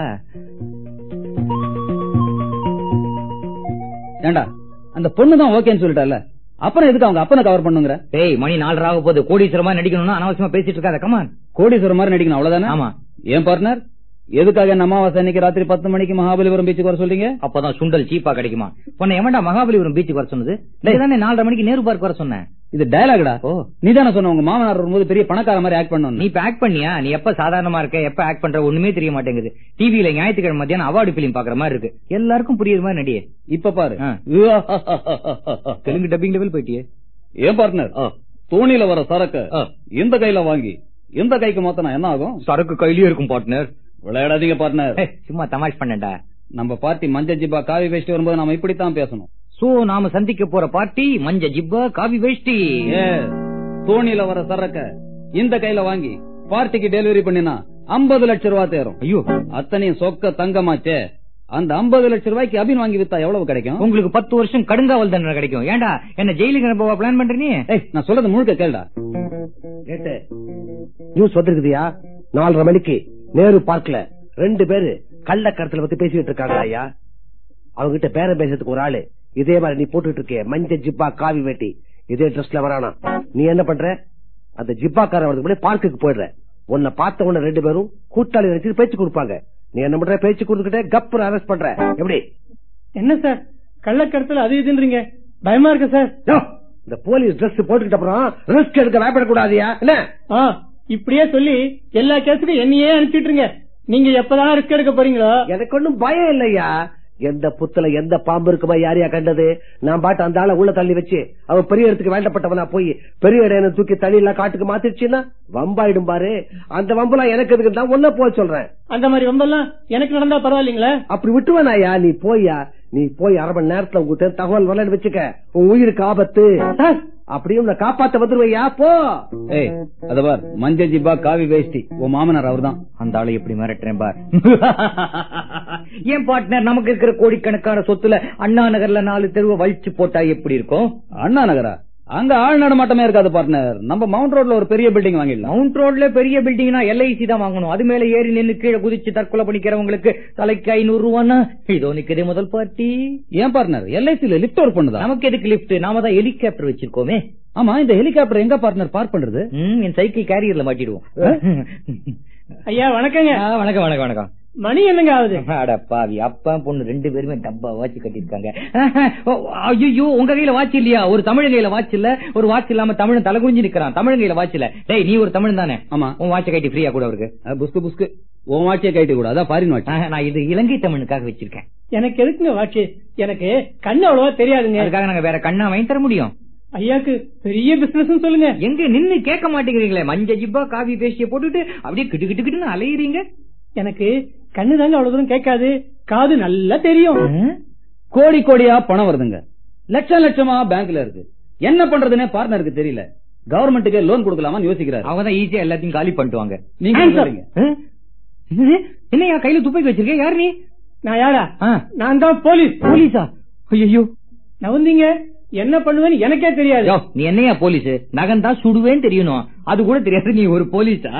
ஏண்டா அந்த பொண்ணு தான் ஓகேன்னு சொல்லிட்டால அப்புறம் எதுக்கு அவங்க அப்பனை கவர் பண்ணுங்கிற டேய் மணி நாலு ஆக போகுது கோடீஸ்வரமா நடிக்கணும்னா அனாவசியமா பேசிட்டு இருக்காத கமான் கோடீஸ்வரர் மாதிரி நடிக்கணும் அவ்வளவுதானே ஆமா ஏன் பார்ட்னர் எதுக்காக என்ன அமாவாசை அன்னைக்கு ராத்திரி பத்து மணிக்கு மகாபலிபுரம் பீச்சுக்கு வர சொல்றீங்க அப்பதான் சுண்டல் சீப்பா கிடைக்குமா உன்னை எவன்டா மகாபலிபுரம் பீச்சுக்கு வர சொன்னது தானே நாலரை மணிக்கு நேரு பார்க் வர சொன்னேன் இது டயலாக்டா ஓ நீ தானே சொன்ன உங்க மாமனார் வரும்போது பெரிய பணக்கார மாதிரி ஆக்ட் நீ பண்ணணும் இப்ப ஆக்ட் பண்ணியா நீ எப்ப சாதாரணமா இருக்க எப்ப ஆக்ட் பண்ற ஒண்ணுமே தெரிய மாட்டேங்குது டிவில ஞாயிற்றுக்கிழமை மத்தியானம் அவார்டு பிலிம் பாக்குற மாதிரி இருக்கு எல்லாருக்கும் புரியுற மாதிரி நடியே இப்ப பாரு ஆ. தெலுங்கு டப்பிங் லெவல் போயிட்டியே ஏன் பார்ட்னர் தோணியில வர சரக்கு இந்த கையில வாங்கி இந்த கைக்கு மொத்தம் என்ன ஆகும் சரக்கு கையிலயே இருக்கும் பார்ட்னர் விளையாடாதீங்க பார்ட்னர் சும்மா தமாஷ் பண்ணேன்டா நம்ம பார்ட்டி மஞ்சள் ஜிப்பா காவி வேஷ்டி வரும்போது நாம இப்படித்தான் பேசணும் சோ நாம சந்திக்க போற பார்ட்டி மஞ்ச ஜிப்பா காவி வேஷ்டி ஏ தோணியில வர சரக்க இந்த கையில வாங்கி பார்ட்டிக்கு டெலிவரி பண்ணினா 50 லட்சம் ரூபாய் தேரும் ஐயோ அத்தனையும் சொக்க தங்கமாச்சே அந்த 50 லட்சம் ரூபாய்க்கு அபின் வாங்கி வித்தா எவ்வளவு கிடைக்கும் உங்களுக்கு பத்து வருஷம் கடுங்காவல் தண்டனை கிடைக்கும் ஏன்டா என்ன ஜெயிலுக்கு அனுப்பவா பிளான் பண்ற நீ ஏய் நான் சொல்றது முழுக்க கேளுடா கேட்டு நியூஸ் வந்திருக்குதியா நாலரை மணிக்கு நேரு பார்க்ல ரெண்டு பேரு கள்ள கருத்துல பத்தி பேசிட்டு இருக்காங்க ஐயா அவங்க கிட்ட பேரம் பேசுறதுக்கு ஒரு ஆளு இதே மாதிரி நீ போட்டுட்டு இருக்கே மஞ்ச ஜிப்பா காவி வேட்டி இதே ட்ரெஸ்ல வரானா நீ என்ன பண்ற அந்த ஜிப்பாக்காரன் வரதுக்கு முன்னாடி பார்க்குக்கு போயிடுற உன்னை பார்த்த உடனே ரெண்டு பேரும் கூட்டாளி நினைச்சு பேச்சு கொடுப்பாங்க நீ என்ன பண்ற பேச்சு கொடுத்துக்கிட்டே கப்புற அரெஸ்ட் பண்ற எப்படி என்ன சார் கள்ளக்கடத்துல அது இதுன்றீங்க பயமா இருக்கு சார் யோ, இந்த போலீஸ் ட்ரெஸ் போட்டுக்கிட்ட அப்புறம் ரிஸ்க் எடுக்க பயப்படக்கூடாதியா என்ன ஆ இப்படியே சொல்லி எல்லா கேஸுக்கும் என்னையே அனுப்பிட்டுருங்க நீங்க எப்பதான் ரிஸ்க் எடுக்க போறீங்களோ எனக்கு ஒண்ணும் பயம் இல்லையா எந்த புத்துல எந்த பாம்பு இருக்குமா யாரையா கண்டது நான் பாட்டு அந்த ஆளை உள்ள தள்ளி வச்சு அவன் பெரிய இடத்துக்கு வேண்டப்பட்டவனா போய் பெரிய இடம் தூக்கி தண்ணி எல்லாம் காட்டுக்கு மாத்திடுச்சுன்னா வம்பாயிடும் பாரு அந்த வம்பெல்லாம் எனக்கு எதுக்கு தான் ஒன்ன போக சொல்றேன் அந்த மாதிரி வம்பெல்லாம் எனக்கு நடந்தா பரவாயில்லைங்களா அப்படி விட்டுவேனாயா நீ போயா நீ போய் அரை மணி நேரத்துல உங்ககிட்ட தகவல் வரலன்னு வச்சுக்க உன் உயிருக்கு ஆபத்து அப்படியும் உன்னை காப்பாத்த வந்துருவையா போ ஏய் அத பார் மஞ்சள் ஜிப்பா காவி வேஷ்டி உன் மாமனார் அவர்தான் அந்த ஆளை எப்படி மிரட்டுறேன் பார் ஏன் பார்ட்னர் நமக்கு இருக்கிற கோடிக்கணக்கான சொத்துல அண்ணா நகர்ல நாலு தெருவை வலிச்சு போட்டா எப்படி இருக்கும் அண்ணா நகரா அங்க ஆள் நடமாட்டமே இருக்காது பார்ட்னர் நம்ம மவுண்ட் ரோட்ல ஒரு பெரிய பில்டிங் வாங்கிடலாம் மவுண்ட் ரோட்ல பெரிய பில்டிங்னா எல்ஐசி தான் வாங்கணும் அது மேல ஏறி நின்னு கீழே குதிச்சு தற்கொலை பண்ணிக்கிறவங்களுக்கு தலைக்கு ஐநூறு ரூபான்னா இதோ நிக்குதே முதல் பார்ட்டி ஏன் பார்ட்னர் எல்ஐசில லிப்ட் ஒர்க் பண்ணுதா நமக்கு எதுக்கு லிப்ட் நாம தான் ஹெலிகாப்டர் வச்சிருக்கோமே ஆமா இந்த ஹெலிகாப்டர் எங்க பார்ட்னர் பார்க் பண்றது ம், என் சைக்கிள் கேரியர்ல மாட்டிடுவோம் ஐயா வணக்கங்க ஆ, வணக்கம் வணக்கம் வணக்கம் மணி என்னங்க ஆகுது அட பாவி அப்பா பொண்ணு ரெண்டு பேருமே டப்பா வாட்ச் கட்டிருக்காங்க ஐயோ உங்க கையில வாட்ச் இல்லையா ஒரு தமிழ் கையில வாட்ச் இல்ல ஒரு வாட்ச் இல்லாம தமிழன் தலை குனிஞ்சு நிக்கிறான் தமிழ் கையில வாட்ச் இல்ல டேய் நீ ஒரு தமிழ் தானே ஆமா உன் வாட்ச கட்டி ஃப்ரீயா கூட இருக்கு அஹ், புஸ்கு புஸ்கு உன் வாட்சியை கைட்டு கூட அதான் ஃபாரின் வாட்ச் நான் இது இலங்கை தமிழுக்காக வச்சிருக்கேன் எனக்கு எதுக்குங்க வாட்சி எனக்கு கண்ணு அவ்வளவா தெரியாதுங்க அதுக்காக நாங்க வேற கண்ணா வாங்கி தர முடியும் ஐயாக்கு பெரிய பிசினஸ் சொல்லுங்க எங்க நின்னு கேட்க மாட்டேங்கிறீங்களே மஞ்ச ஜிப்பா காவி பேசிய போட்டுட்டு அப்படியே கிட்டு கிட்டு கிட்டுன்னு அலையுறீங்க எனக்கு கண்ணு தாங்க அவ்வளவு தூரம் கேட்காது காது நல்லா தெரியும் கோடி கோடியா பணம் வருதுங்க லட்சம் லட்சமா பேங்க்ல இருக்கு என்ன பண்றதுன்னே பார்ட்னருக்கு தெரியல கவர்மெண்ட்டுக்கு லோன் கொடுக்கலாமான்னு யோசிக்கிறாரு அவங்க தான் ஈஸியா எல்லாத்தையும் காலி பண்ணிட்டுவாங்க நீங்க Answer. சொல்றீங்க. என்னையா கையில துப்பாக்கி வச்சிருக்கேன் யார் நீ நான் யாரா ஆ, நான் தான் போலீஸ் போலீஸா ஐயோ நவந்தீங்க என்ன பண்ணுவேன்னு எனக்கே தெரியாது யோ, நீ என்னையா போலீஸ் நகந்தா சுடுவேன்னு தெரியணும் அது கூட தெரியாது நீ ஒரு போலீஸா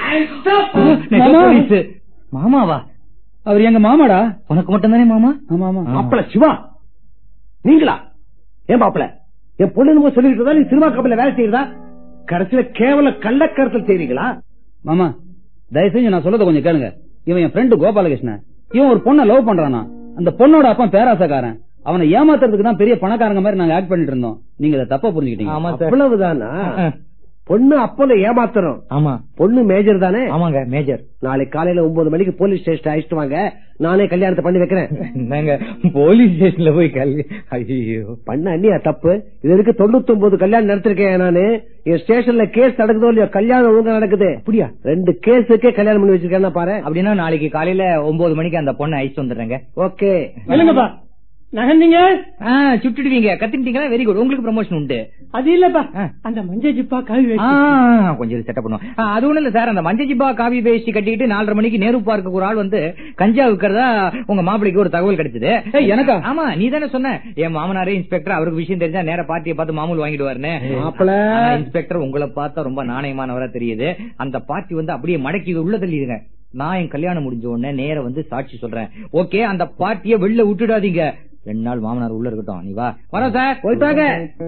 நிஜ மாமா. போலீஸ் மாமாவா அவர் எங்க மாமாடா உனக்கு மட்டும் தானே மாமா ஆமா ஆமா மாப்பிள சிவா நீங்களா ஏன் மாப்பிள என் பொண்ணு என்னமோ சொல்லிட்டு இருந்தா நீ சினிமா கம்பெனில வேலை செய்யறதா கடைசியில கேவல கள்ளக்கருத்தில் செய்றீங்களா மாமா தயவு செஞ்சு நான் சொல்றத கொஞ்சம் கேளுங்க இவன் என் ஃப்ரெண்டு கோபாலகிருஷ்ணன் இவன் ஒரு பொண்ணை லவ் பண்றானா அந்த பொண்ணோட அப்பா பேராசக்காரன் அவனை ஏமாத்துறதுக்கு தான் பெரிய பணக்காரங்க மாதிரி நாங்க ஆக்ட் பண்ணிட்டு இருந்தோம் நீங்க இதை தப்பா புரிஞ்சுக்கிட்டீங்க ஆமா சார் அவ்வளவுதானா பொண்ணு அப்பல ஏமாத்துறோம் ஆமா பொண்ணு மேஜர் தானே ஆமாங்க மேஜர் நாளைக்கு காலையில ஒன்பது மணிக்கு போலீஸ் ஸ்டேஷன் அழைச்சிட்டு வாங்க நானே கல்யாணத்தை பண்ணி வைக்கிறேன் நாங்க போலீஸ் ஸ்டேஷன்ல போய் கல்வி ஐயோ பண்ண அண்ணியா தப்பு இது வரைக்கும் தொண்ணூத்தி ஒன்பது கல்யாணம் நடத்திருக்கேன் நானு என் ஸ்டேஷன்ல கேஸ் நடக்குதோ இல்லையோ கல்யாணம் ஒழுங்கா நடக்குது அப்படியா ரெண்டு கேஸுக்கே கல்யாணம் பண்ணி வச்சிருக்கேன்னா பாரு அப்படின்னா நாளைக்கு காலையில ஒன்பது மணிக்கு அந்த பொண்ணை அழைச்சு வந்துடுறேங்க ஓகே இல்லங்கப்பா நகர்ந்தீங்க ஆ, சுட்டுடுவீங்க கத்துட்டீங்களா வெரி குட் உங்களுக்கு ப்ரமோஷன் உண்டு அது இல்லப்பா ஆ. அந்த மஞ்சள் ஜிப்பா காவி ஆ, வேஷ்டி. கொஞ்சம் செட்டப் பண்ணுவோம் ஆ, அது ஒண்ணு இல்ல சார் அந்த மஞ்சள் ஜிப்பா காவி வேஷ்டி கட்டிட்டு நாலரை மணிக்கு நேரு பார்க்கு ஒரு ஆள் வந்து கஞ்சா விற்கிறதா உங்க மாப்பிளைக்கு ஒரு தகவல் கிடைச்சது ஏய், எனக்கா? ஆமா நீ தானே சொன்ன என் மாமனாரே இன்ஸ்பெக்டர் அவருக்கு விஷயம் தெரிஞ்சா நேர பார்ட்டியை பார்த்து மாமூல் வாங்கிடுவாருன்னு மாப்பிள. ஆனா, இன்ஸ்பெக்டர் உங்களை பார்த்தா ரொம்ப நாணயமானவரா தெரியுது அந்த பார்ட்டி வந்து அப்படியே மடக்கி உள்ள தள்ளிடுங்க நான் என் கல்யாணம் முடிஞ்ச உடனே நேர வந்து சாட்சி சொல்றேன் ஓகே அந்த பார்ட்டியை வெளில விட்டுடாதீங்க ரெண்டு நாள் மாமனார் உள்ள இருக்கட்டும் நீ வா வரோம் சார் போயிட்டாங்க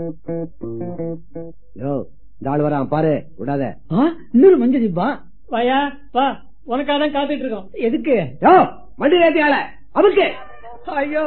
யோ இந்த ஆள் வரான் பாரு விடாத ஆ, இன்னொரு மஞ்சள் ஜிப்பா வாயா வா உனக்காக தான் காத்துட்டு இருக்கோம் எதுக்கு யோ வண்டி ஏத்தி ஆள அவருக்கு ஐயோ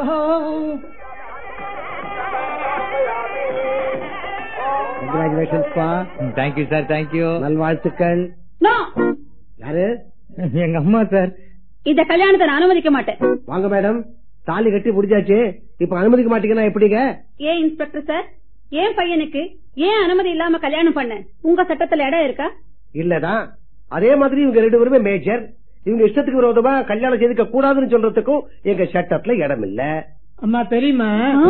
கங்க்ராச்சுலேஷன்ஸ் பா தேங்க்யூ சார் தேங்க்யூ நல்வாழ்த்துக்கள் நோ யாரு எங்க அம்மா சார் இந்த கல்யாணத்தை நான் அனுமதிக்க மாட்டேன் வாங்க மேடம் தாலி கட்டி முடிஞ்சாச்சு இப்ப அனுமதிக்க மாட்டீங்கன்னா எப்படிங்க ஏன் இன்ஸ்பெக்டர் சார் ஏன் பையனுக்கு ஏன் அனுமதி இல்லாம கல்யாணம் பண்ண உங்க சட்டத்துல இடம் இருக்கா இல்லதான் அதே மாதிரி இவங்க ரெண்டு பேருமே மேஜர் இவங்க இஷ்டத்துக்கு விரோதமா கல்யாணம் செய்துக்க கூடாதுன்னு சொல்றதுக்கும் எங்க சட்டத்துல இடம் இல்ல அம்மா தெரியுமா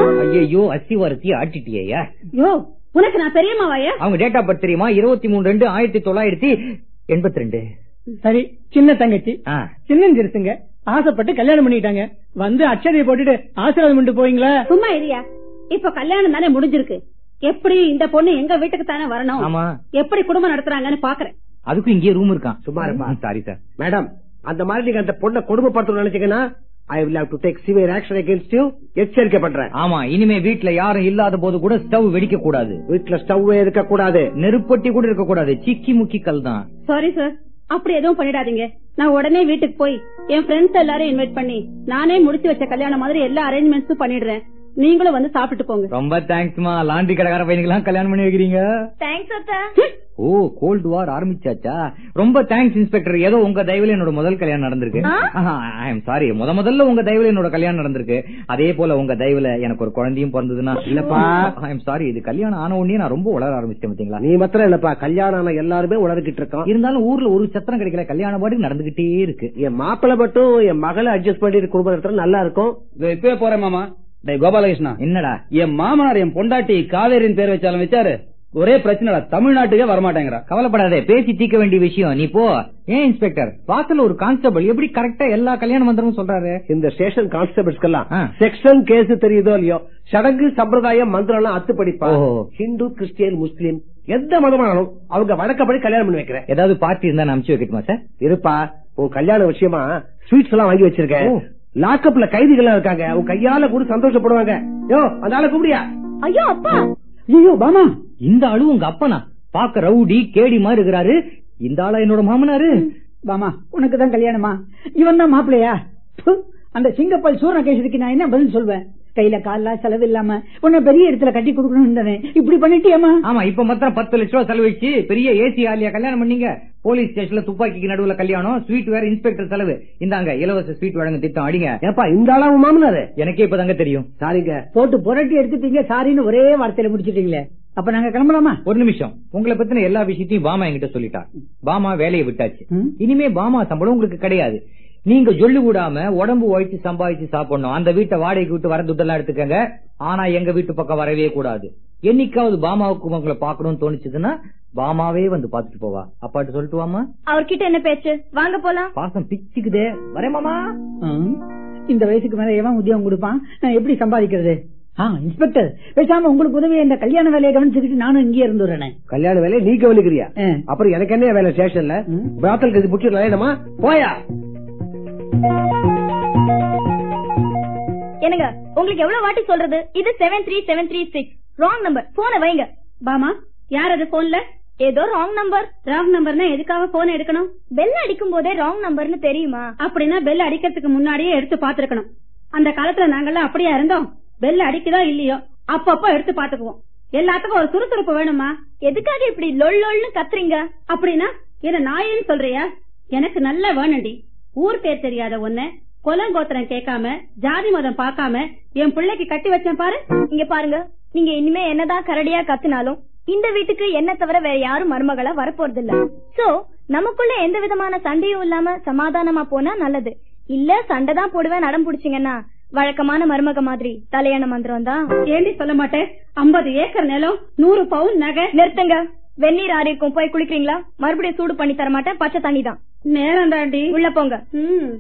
ஐயோ அசி வரத்தி ஆட்டிட்டியா யோ உனக்கு நான் பெரியம்மாவாயா அவங்க டேட் ஆஃப் பர்த் தெரியுமா இருபத்தி மூணு ரெண்டு ஆயிரத்தி தொள்ளாயிரத்தி எண்பத்தி ரெண்டு சரி சின்ன தங்கச்சி சின்னஞ்சிருசுங்க ஆசைப்பட்டு கல்யாணம் பண்ணிட்டாங்க வந்து அச்சதையை போட்டுட்டு ஆசீர்வாதம் பண்ணிட்டு போவீங்களா சும்மா இரியா இப்ப கல்யாணம் தானே முடிஞ்சிருக்கு எப்படி இந்த பொண்ணு எங்க வீட்டுக்கு தானே வரணும் ஆமா எப்படி குடும்பம் நடத்துறாங்கன்னு பாக்குறேன் அதுக்கும் இங்கே ரூம் இருக்கான் சும்மா இருப்பா. சாரி சார் மேடம் அந்த மாதிரி நீங்க அந்த பொண்ணை கொடுமைப்படுத்தணும்னு நினைச்சீங்கன்னா I will have to take severe action against you எச்சரிக்கை பண்றேன் ஆமா இனிமே வீட்ல யாரும் இல்லாத போது கூட ஸ்டவ் வெடிக்க கூடாது வீட்டுல ஸ்டவ் இருக்க கூடாது நெருப்பட்டி கூட இருக்க கூடாது சிக்கி முக்கி கல் தான் சாரி சார் அப்படி எதுவும் பண்ணிடாதீங்க நான் உடனே வீட்டுக்கு போய் என் ஃப்ரெண்ட்ஸ் எல்லாரும் இன்வைட் பண்ணி நானே முடிச்சு வச்ச கல்யாணம் மாதிரி எல்லா அரேஞ்ச்மெண்ட்ஸும் பண்ணிடுறேன் நீங்களும் வந்து சாப்பிட்டு போங்க ரொம்ப தேங்க்ஸ்மா லாண்ட்ரி கடைக்கார பையனுக்கு கல்யாணம் பண்ணி வைக்கிறீங்க தேங்க்ஸ் அத்தா ஓ கோல்டு வார் ஆரம்பிச்சாச்சா ரொம்ப தேங்க்ஸ் இன்ஸ்பெக்டர் ஏதோ உங்க தயவுல என்னோட முதல் கல்யாணம் நடந்திருக்கு ஐ எம் சாரி முத முதல்ல உங்க தயவுல என்னோட கல்யாணம் நடந்திருக்கு அதே போல உங்க தயவுல எனக்கு ஒரு குழந்தையும் பிறந்ததுன்னா இல்லப்பா. ஐ எம் சாரி இது கல்யாணம் ஆன உடனே நான் ரொம்ப உளர ஆரம்பிச்சிட்டேன் பாத்தீங்களா நீ மாத்திரம் இல்லப்பா கல்யாணம் ஆன எல்லாருமே உணர்கிட்டு இருக்கோம் இருந்தாலும் ஊர்ல ஒரு சத்திரம் கிடைக்கல கல்யாணம் பாட்டுக்கு நடந்துகிட்டே இருக்கு என் மாப்பிள்ளை மட்டும் என் மகளை அட்ஜஸ்ட் பண்ணிட்டு குடும்பம் நடத்துறது நல்லா இருக்கும் இதோ இப்பவே போறேன் மாமா டேய் கோபாலகிருஷ்ணா என்னடா என் மாமனார் என் பொண்டாட்டி காவேரின் பேர் வச்சாலும் வச்சாரு ஒரே பிரச்சனை தமிழ்நாட்டுக்கே வரமாட்டேங்கிறா கவலைப்படாதே பேசி தீர்க்க வேண்டிய விஷயம் நீ போ ஏன் இன்ஸ்பெக்டர் வாசல்ல ஒரு கான்ஸ்டபிள் எப்படி கரெக்டா எல்லா கல்யாண மந்திரமும் சொல்றாரு இந்த ஸ்டேஷன் கான்ஸ்டபிள்ஸ்க்கெல்லாம் ஆ. செக்ஷன் கேஸ் தெரியுதோ இல்லையோ சடங்கு சம்பிரதாயம் மந்திரம் எல்லாம் அத்து படிப்பா ஓஹோ. ஹிந்து கிறிஸ்டியன் முஸ்லீம் எந்த மதமானாலும் அவங்க வழக்கப்படி கல்யாணம் பண்ணி வைக்கிறேன் ஏதாவது பார்ட்டி இருந்தா நான் அனுப்பிச்சு வைக்கட்டுமா சார் இருப்பா உன் கல்யாண விஷயமா ஸ்வீட்ஸ் எல்லாம் வாங்கி வச்சிருக்கேன் ஓ. லாக்அப்ல கைதிகள் எல்லாம் இருக்காங்க உன் கையால கூட சந்தோஷப்படுவாங்க யோ அந்த ஆளை கூப்பிடியா ஐயோ அப்பா ஐயோ பாமா இந்த ஆளு உங்க அப்பனா பாக்க ரவுடி கேடி மாதிரி இருக்கிறாரு இந்த ஆளா என்னோட மாமனாரு பாமா உனக்கு தான் கல்யாணமா இவன் தான் மாப்பிள்ளையா ப்பு, அந்த சிங்கப்பல் சூரண கேசதுக்கு நான் என்ன பதில் சொல்வேன் கையில கால்ல செலவு இல்லாம உன்னை பெரிய இடத்துல கட்டி கொடுக்கணும் இப்படி பண்ணிட்டியம்மா ஆமா இப்ப மாத்திரம் பத்து லட்ச ரூபா செலவழிச்சு பெரிய ஏசி ஆலியா கல்யாணம் பண்ணீங்க போலீஸ் ஸ்டேஷன்ல துப்பாக்கிக்கு நடுவுல கல்யாணம் ஸ்வீட் வேற இன்ஸ்பெக்டர் செலவு இந்தாங்க இலவச ஸ்வீட் வழங்க திட்டம் அடிங்க ஏப்பா இந்த ஆளா உன் மாமனாரு எனக்கே இப்பதாங்க தெரியும் சாரிங்க போட்டு புரட்டி எடுத்துட்டீங்க சாரின்னு ஒரே வார்த்தையில முடிச்சிட்டீங்களே அப்ப நாங்க கிளம்பலாமா ஒரு நிமிஷம் உங்களை பத்தின எல்லா விஷயத்தையும் பாமா என்கிட்ட சொல்லிட்டா பாமா வேலையை விட்டாச்சு ம். இனிமே பாமா சம்பளம் உங்களுக்கு கிடையாது நீங்க சொல்லி விடாம உடம்பு உழைச்சு சம்பாதிச்சு சாப்பிடணும் அந்த வீட்டை வாடகைக்கு விட்டு வர துட்டெல்லாம் எடுத்துக்கங்க ஆனா எங்க வீட்டு பக்கம் வரவே கூடாது என்னைக்காவது பாமாவுக்கு உங்களை பாக்கணும்னு தோணுச்சுதுன்னா பாமாவே வந்து பாத்துட்டு போவா அப்பாட்டு சொல்லிட்டு வாமா அவர்கிட்ட என்ன பேச்சு வாங்க போலாம் பாசம் பிச்சுக்குதே வரேன் மாமா ம். இந்த வயசுக்கு மேல எவன் உத்தியோகம் கொடுப்பான் நான் எப்படி சம்பாதிக்கிறது ஆ இன்ஸ்பெக்டர் பேசாம உங்களுக்கு உதவியா இந்த கல்யாண வேலையை கவனிச்சுக்கிட்டு நானும் இங்கே இருந்துடுறேன் கல்யாண வேலையை நீ கவனிக்கிறியா ஆ. அப்புறம் எனக்கு என்ன வேலை ஸ்டேஷன்ல ம். பிராத்தல் கதி புடிச்சு போயா என்னங்க உங்களுக்கு எவ்வளவு வாட்டி சொல்றது இது seven three seven three six wrong number போனை வைங்க பாமா யார் அது போன்ல ஏதோ ராங் நம்பர் ராங் நம்பர்னா எதுக்காக போன் எடுக்கணும் பெல் அடிக்கும் போதே ராங் நம்பர்னு தெரியுமா அப்படின்னா பெல் அடிக்கிறதுக்கு முன்னாடியே எடுத்து பாத்துருக்கணும் அந்த காலத்துல நாங்கெல்லாம் அப்படியா இருந்தோம் பெல் அடிக்குதோ இல்லையோ அப்பப்போ எடுத்து பாத்துக்குவோம் எல்லாத்துக்கும் ஒரு சுறுசுறுப்பு வேணுமா எதுக்காக இப்படி லொல் லொல்னு கத்துறீங்க அப்படின்னா என்ன நாயின்னு சொல்றியா எனக்கு நல்ல வேணும்டி ஊர் பேர் தெரியாத ஒன்ன கொலங்கோத்திரம் கேட்காம ஜாதி மதம் பார்க்காம என் பிள்ளைக்கு கட்டி வச்சேன் பாரு இங்க பாருங்க நீங்க இனிமே என்னதான் கரடியா கத்துனாலும் இந்த வீட்டுக்கு என்ன தவிர வேற யாரும் மருமகளா வரப்போறது இல்ல சோ நமக்குள்ள எந்த விதமான சண்டையும் இல்லாம சமாதானமா போனா நல்லது இல்ல சண்டை தான் போடுவேன் நடம் புடிச்சீங்கன்னா வழக்கமான மருமக மாதிரி தலையான மந்திரம் தான் ஏண்டி சொல்ல மாட்டேன் ஐம்பது ஏக்கர் நிலம் நூறு பவுன் நகை நிறுத்துங்க வெந்நீர் ஆறி இருக்கும் போய் குளிக்கிறீங்களா மறுபடியும் சூடு பண்ணி தர மாட்டேன் பச்சை தண்ணி தான் நேரம் தாண்டி உள்ள போங்க ம்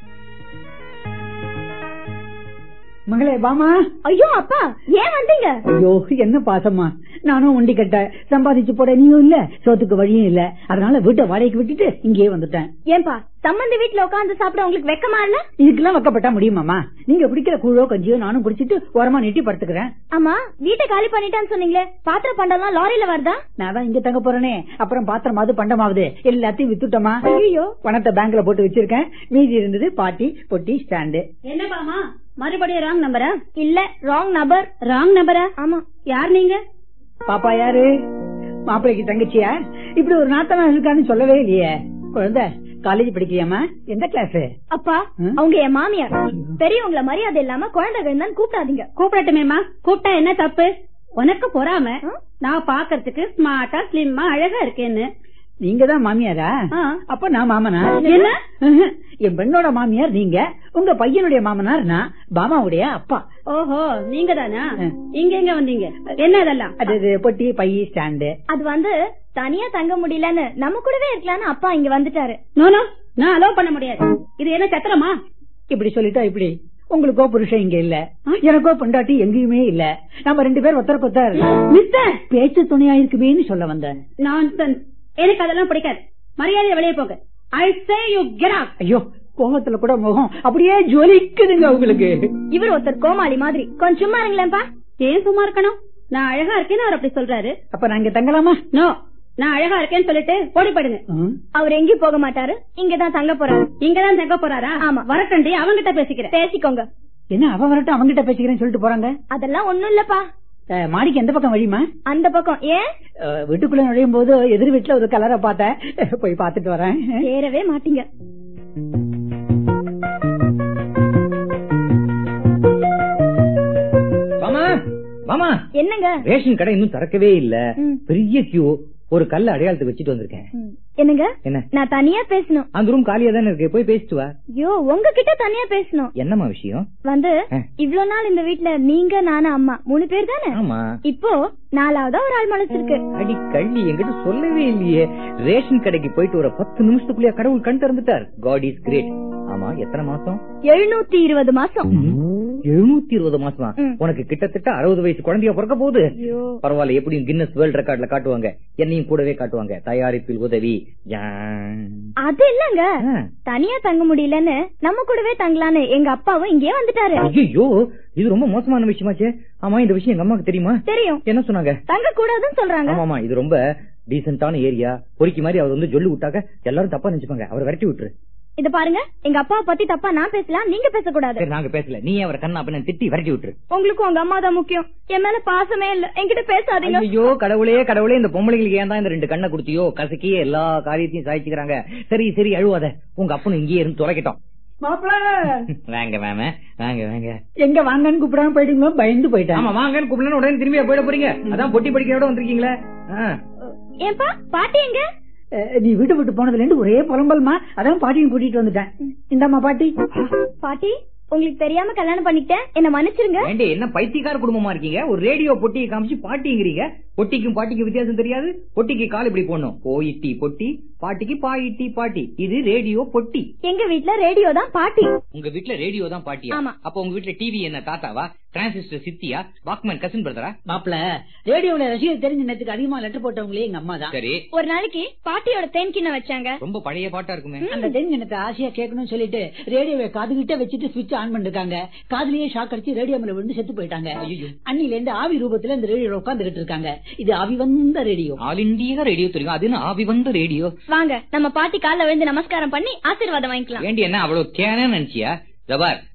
மகளே பாமா ஐயோ அப்பா ஏன் வந்தீங்க ஐயோ என்ன பாசமா நானும் ஒண்டி கட்ட சம்பாதிச்சு போட நீயும் இல்ல சோத்துக்கு வழியும் இல்ல அதனால வீட்டை வாடகைக்கு விட்டுட்டு இங்கேயே வந்துட்டேன் ஏன்பா சம்பந்தி வீட்டுல உட்கார்ந்து சாப்பிட உங்களுக்கு வெக்கமா இல்ல இதுக்கெல்லாம் வைக்கப்பட்டா முடியுமாமா நீங்க பிடிக்கிற கூழோ கஞ்சியோ நானும் பிடிச்சிட்டு ஓரமா நீட்டி படுத்துக்கிறேன் ஆமா வீட்டை காலி பண்ணிட்டான்னு சொன்னீங்களே பாத்திர பண்டம்லாம் லாரியில வருதா நான் தான் இங்க தங்க போறேனே அப்புறம் பாத்திரமாவது பண்டமாவது எல்லாத்தையும் வித்துட்டோமா ஐயோ பணத்தை பேங்க்ல போட்டு வச்சிருக்கேன் மீதி இருந்தது பாட்டி பொட்டி ஸ்டாண்டு என்ன பாமா மறுபடியும் ராங் நம்பரா இல்ல ராங் நபர் ராங் நம்பரா ஆமா யார் நீங்க பாப்பா யாரு மாப்பிள்ளைக்கு தங்கச்சியா இப்படி ஒரு நாத்தனா இருக்கான்னு சொல்லவே இல்லையே குழந்தை காலேஜ் படிக்கிறியாமா எந்த கிளாஸ் அப்பா ம்? அவங்க என் மாமியார் பெரியவங்கள மரியாதை இல்லாம குழந்தைகள் தான் கூப்பிடாதீங்க கூப்பிடட்டுமேமா கூப்பிட்டா என்ன தப்பு உனக்கு பொறாம ஆ? நான் பாக்கறதுக்கு ஸ்மார்ட்டா ஸ்லிம்மா அழகா இருக்கேன்னு நீங்க தான் மாமியாரா ஆ. அப்ப நான் மாமனா என்ன? என் பெண்ணோட மாமியார் நீங்க உங்க பையனுடைய மாமனார் நான் பாமாவுடைய அப்பா ஓஹோ நீங்க தானா ஆ. இங்க எங்க வந்தீங்க என்ன அதெல்லாம் அது இது பொட்டி பை ஸ்டாண்டு அது வந்து தனியா தங்க முடியலன்னு நம்ம கூடவே இருக்கலாம்னு அப்பா இங்க வந்துட்டாரு நோ நோ நான் அலோவ் பண்ண முடியாது இது என்ன சத்திரமா இப்படி சொல்லிட்டா இப்படி உங்களுக்கோ புருஷன் இங்க இல்ல எனக்கோ பொண்டாட்டி எங்கேயுமே இல்ல நம்ம ரெண்டு பேர் ஒருத்தருக்கு ஒருத்தர் மிஸ்டர் பேச்சு துணையா இருக்குமேன்னு சொல்ல வந்தேன் நான்சென்ஸ் எனக்கு அதெல்லாம் பிடிக்காது மரியாதை வெளியே போங்க I say you get out ஐயோ கோபத்துல கூட முகம் அப்படியே ஜொலிக்குதுங்க உங்களுக்கு இவர் ஒருத்தர் கோமாளி மாதிரி கொஞ்சம் சும்மா இருங்களேன்ப்பா ஏன் சும்மா இருக்கணும் நான் அழகா இருக்கேன்னு அவர் அப்படி சொல்றாரு அப்ப நான் இங்க தங்கலாமா நோ நான் அழகா இருக்கேன்னு சொல்லிட்டு ஓடி போயிடுங்க ம். அவர் எங்கேயும் போக மாட்டாரு இங்கதான் தங்க போறாரு இங்கதான் தங்க போறாரா ஆமா. வரட்டண்டி அவங்கிட்ட பேசிக்கிறேன் பேசிக்கோங்க என்ன அவ வரட்டும் அவங்கிட்ட பேசிக்கிறேன்னு சொல்லிட்டு போறாங்க அதெல்லாம் ஒண்ணும் இல்லப்பா அஹ், மாடிக்கு எந்த பக்கம் வழிமா அந்த பக்கம் ஏன் அஹ், வீட்டுக்குள்ள நுழையும் போது எதிர் வீட்டுல ஒரு கலரை பார்த்தேன் அஹ், போய் பாத்துட்டு வரேன் சேரவே மாட்டீங்க மாமா மாமா என்னங்க ரேஷன் கடை இன்னும் திறக்கவே இல்ல ம். பெரிய கியூ ஒரு கல்ல அடையாளத்துக்கு வச்சுட்டு வந்திருக்கேன் ம். என்னங்க என்ன நான் தனியா பேசணும் அந்த ரூம் காலியா தானே இருக்கு போய் பேசிட்டு வா ஐயோ உங்ககிட்ட தனியா பேசணும் என்னம்மா விஷயம் வந்து ஆ. இவ்ளோ நாள் இந்த வீட்ல நீங்க நானு அம்மா மூணு பேர் தானே ஆமா இப்போ நாலாவதா ஒரு ஆள் முளைச்சிருக்கு அடி கள்ளி என்கிட்ட சொல்லவே இல்லையே ரேஷன் கடைக்கு போயிட்டு ஒரு பத்து நிமிஷத்துக்குள்ளே கடவுள் கண் திறந்துட்டார் காட் இஸ் கிரேட் ஆமா எத்தனை மாசம் எழுநூத்தி இருபது மாசம் எழுநூத்தி இருபது மாசமா ம். உனக்கு கிட்டத்தட்ட அறுபது வயசு குழந்தைய பிறக்க போகுது ஐயோ பரவாயில்ல எப்படியும் கின்னஸ் வேர்ல்ட் ரெக்கார்ட்ல காட்டுவாங்க என்னையும் கூடவே காட்டுவாங்க தயாரிப்பில் உதவி ஜான். அது இல்லங்க ஆ. தனியா தங்க முடியலன்னு நம்ம கூடவே தங்கலான்னு எங்க அப்பாவும் இங்கே வந்துட்டாரு ஐயோ இது ரொம்ப மோசமான விஷயமாச்சே ஆமா இந்த விஷயம் எங்க அம்மாக்கு தெரியுமா தெரியும் என்ன சொன்னாங்க தங்க கூடாதுன்னு சொல்றாங்க ஆமாமா இது ரொம்ப டீசென்டான ஏரியா பொறுக்கி மாதிரி அவர் வந்து சொல்லி விட்டாக்க எல்லாரும் தப்பா நினைச்சுப்பாங்க அவர் விரட்டி விட்டுரு இத பாருங்க எங்க அப்பாவை பத்தி தப்பா நான் பேசலாம் நீங்க பேசக்கூடாது சரி நாங்க பேசல நீ அவர் கண்ணா அப்படின்னு திட்டி விரட்டி விட்டுரு உங்களுக்கு உங்க அம்மா தான் முக்கியம் என் மேல பாசமே இல்ல என்கிட்ட பேசாதீங்க ஐயோ கடவுளே கடவுளே இந்த பொம்பளைங்களுக்கு ஏன் தான் இந்த ரெண்டு கண்ணை குடுத்தியோ கசக்கியே எல்லா காரியத்தையும் சாய்ச்சிக்கிறாங்க சரி சரி அழுவாத உங்க அப்பனும் இங்கேயே இருந்து தொலைக்கட்டும் மாப்பிள்ள வாங்க மேம வாங்க வாங்க எங்க வாங்கன்னு கூப்பிடாம போயிட்டீங்களோ பயந்து போயிட்டேன் ஆமா வாங்கன்னு கூப்பிடணும் உடனே திரும்பி போயிட போறீங்க அதான் பொட்டி படிக்கிறோட வந்திருக்கீங்களே ஆ. ஏன்பா பாட்டி எங்க அஹ், நீ வீட்டு விட்டு போனதுல இருந்து ஒரே புலம்பல்மா அதான் பாட்டியும் கூட்டிட்டு வந்துட்டேன் இந்தாம்மா பாட்டி பாட்டி உங்களுக்கு தெரியாம கல்யாணம் பண்ணிக்கிட்டேன் என்ன மன்னிச்சிருங்க ஏண்டி என்ன பைத்தியக்கார குடும்பமா இருக்கீங்க ஒரு ரேடியோ பொட்டியை காமிச்சு பாட்டிங்கிறீங்க பொட்டிக்கும் பாட்டிக்கும் வித்தியாசம் தெரியாது பொட்டிக்கு கால் இப்படி போடணும் போயிட்டி பொட்டி பாட்டிக்கு பாயிட்டி பாட்டி இது ரேடியோ பொட்டி எங்க வீட்ல ரேடியோ தான் பாட்டி உங்க வீட்ல ரேடியோ தான் பாட்டியா ஆமா. அப்ப உங்க வீட்ல டிவி என்ன தாத்தாவா டிரான்சிஸ்டர் சித்தியா வாக்மேன் கசின் பிரதரா மாப்பிள்ள ரேடியோல ரசிகர் தெரிஞ்ச நேரத்துக்கு அதிகமா லெட்டர் போட்டவங்களே எங்க அம்மா தான் சரி ஒரு நாளைக்கு பாட்டியோட தேன் கிண்ணம் வச்சாங்க ரொம்ப பழைய பாட்டா இருக்குமே அந்த தென்கிணத்தை ஆசையா கேட்கணும்னு சொல்லிட்டு ரேடியோவை காதுகிட்ட வச்சுட்டு சுவிட்ச் ஆன் பண்ணிருக்காங்க காதுலயே ஷாக் அடிச்சு ரேடியோ மேல விழுந்து செத்து போயிட்டாங்க அன்னில இருந்து ஆவி ரூபத்துல இந்த ரேடியோ உட்காந்துகிட்டு இருக்காங்க இது ஆவி வந்த ரேடியோ ஆல் இண்டியா ரேடியோ தெரியும் அது என்ன ஆவி வந்த ரேடியோ வாங்க நம்ம பாட்டி கால்ல விழுந்து நமஸ்காரம் பண்ணி ஆசீர்வாதம் வாங்கிக்கலாம் வேண்டி என்ன அவ்வளவு தேனே நினைச்சியா ஜபார்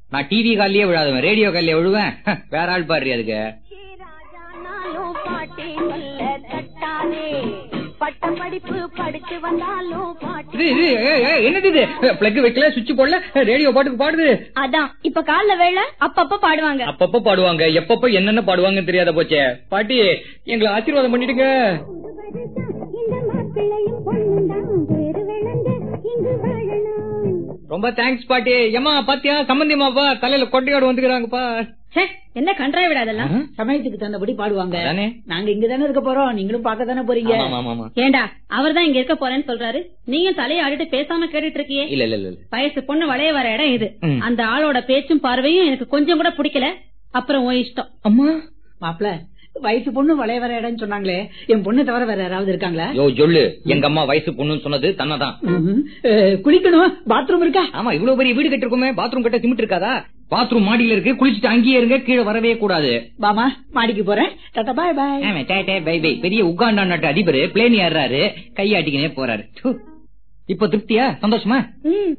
நான் டிவி கால்லயே விழாதவன் ரேடியோ கால்லயே விழுவேன் வேற ஆள் பாரு அதுக்கு ராஜானாலும் பாட்டி சொல்ல தட்டாதே பட்ட படிப்பு படிச்சு வந்தாலும் பாட்டி இது இது ஏய், ஏய், என்னது இது பிளக் வைக்கல சுவிட்ச் போடல ரேடியோ பாட்டுக்கு பாடுது அதான் இப்ப கால்ல வேலை அப்பப்ப பாடுவாங்க அப்பப்ப பாடுவாங்க எப்பப்ப என்னென்ன பாடுவாங்கன்னு தெரியாத போச்சே பாட்டி எங்களை ஆசீர்வாதம் பண்ணிடுங்க இந்த மாப்பிள்ளையும் பொண்ணுந்தான் வேறு விளந்து இங்கு வாழணும் ரொம்ப தேங்க்ஸ் பாட்டி ஏமா பாத்தியா சம்பந்தியமாப்பா தலையில கொட்டையோடு வந்துக்கிறாங்கப்பா ச்சே, என்ன கன்றாய் விடாதெல்லாம் சமயத்துக்கு தந்தபடி பாடுவாங்க அதானே? நாங்க இங்க தானே இருக்க போறோம் நீங்களும் பார்க்க தானே போறீங்க ஆமா, ஆமா, ஆமா. ஏண்டா அவர்தான் இங்க இருக்க போறேன்னு சொல்றாரு நீங்க தலையை ஆடிட்டு பேசாம கேட்டுட்டு இருக்கியே இல்ல இல்ல இல்ல இல்ல. வயசு பொண்ணு வளைய வர இடம் இது ம். அந்த ஆளோட பேச்சும் பார்வையும் எனக்கு கொஞ்சம் கூட பிடிக்கல அப்புறம் உன் இஷ்டம் அம்மா மாப்பிள வயசு பொண்ணு வளைய வர இடம்னு சொன்னாங்களே என் பொண்ணு தவிர வேற யாராவது இருக்காங்களா யோ சொல்லு எங்க அம்மா வயசு பொண்ணுன்னு சொன்னது தன்னதான் ம்ஹும். அஹ், குளிக்கணும் பாத்ரூம் இருக்கா ஆமா இவ்வளவு பெரிய வீடு கட்டிருக்கோமே பாத்ரூம் கட்ட சிமெண்ட் இருக்காதா பாத்ரூம் மாடியில இருக்கு குளிச்சுட்டு அங்கேயே இருங்க கீழே வரவே கூடாது பாமா மாடிக்கு போறேன் டாட்டா பாய் பாய் ஆமா, டே, டே, பை, பை. பெரிய உகாண்டா நாட்டு அதிபர் பிளேன் ஏறாரு கையாட்டிக்கினே போறாரு து. இப்ப திருப்தியா சந்தோஷமா ம்.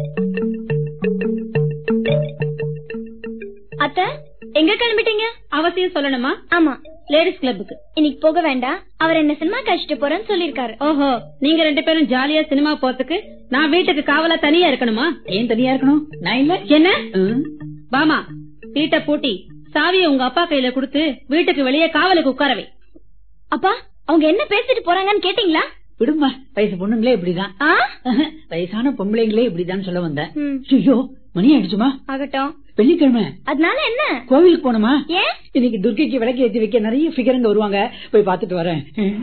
அத்த எங்க கிளம்பிட்டீங்க அவசியம் சொல்லணுமா ஆமா லேடிஸ் கிளப்புக்கு இன்னைக்கு போக வேண்டாம் அவர் என்ன சினிமா கழிச்சிட்டு போறேன்னு சொல்லிருக்காரு ஓஹோ நீங்க ரெண்டு பேரும் ஜாலியா சினிமா போறதுக்கு நான் வீட்டுக்கு காவலா தனியா இருக்கணுமா ஏன் தனியா இருக்கணும் நான் இல்ல என்ன ம். பாமா வீட்டை பூட்டி சாவியை உங்க அப்பா கையில கொடுத்து வீட்டுக்கு வெளியே காவலுக்கு உட்காரவை அப்பா அவங்க என்ன பேசிட்டு போறாங்கன்னு கேட்டீங்களா விடுமா வயசு பொண்ணுங்களே இப்படிதான் ஆ? வயசான பொம்பளைங்களே இப்படிதான் சொல்ல வந்தேன் ம். ஐயோ மணி ஆயிடுச்சுமா ஆகட்டும் வெள்ளிக்கிழமை அதனால என்ன கோவிலுக்கு போனோமா ஏன் இன்னைக்கு துர்க்கைக்கு விளக்கு ஏத்தி வைக்க நிறைய ஃபிகருங்க வருவாங்க போய் பாத்துட்டு வரேன்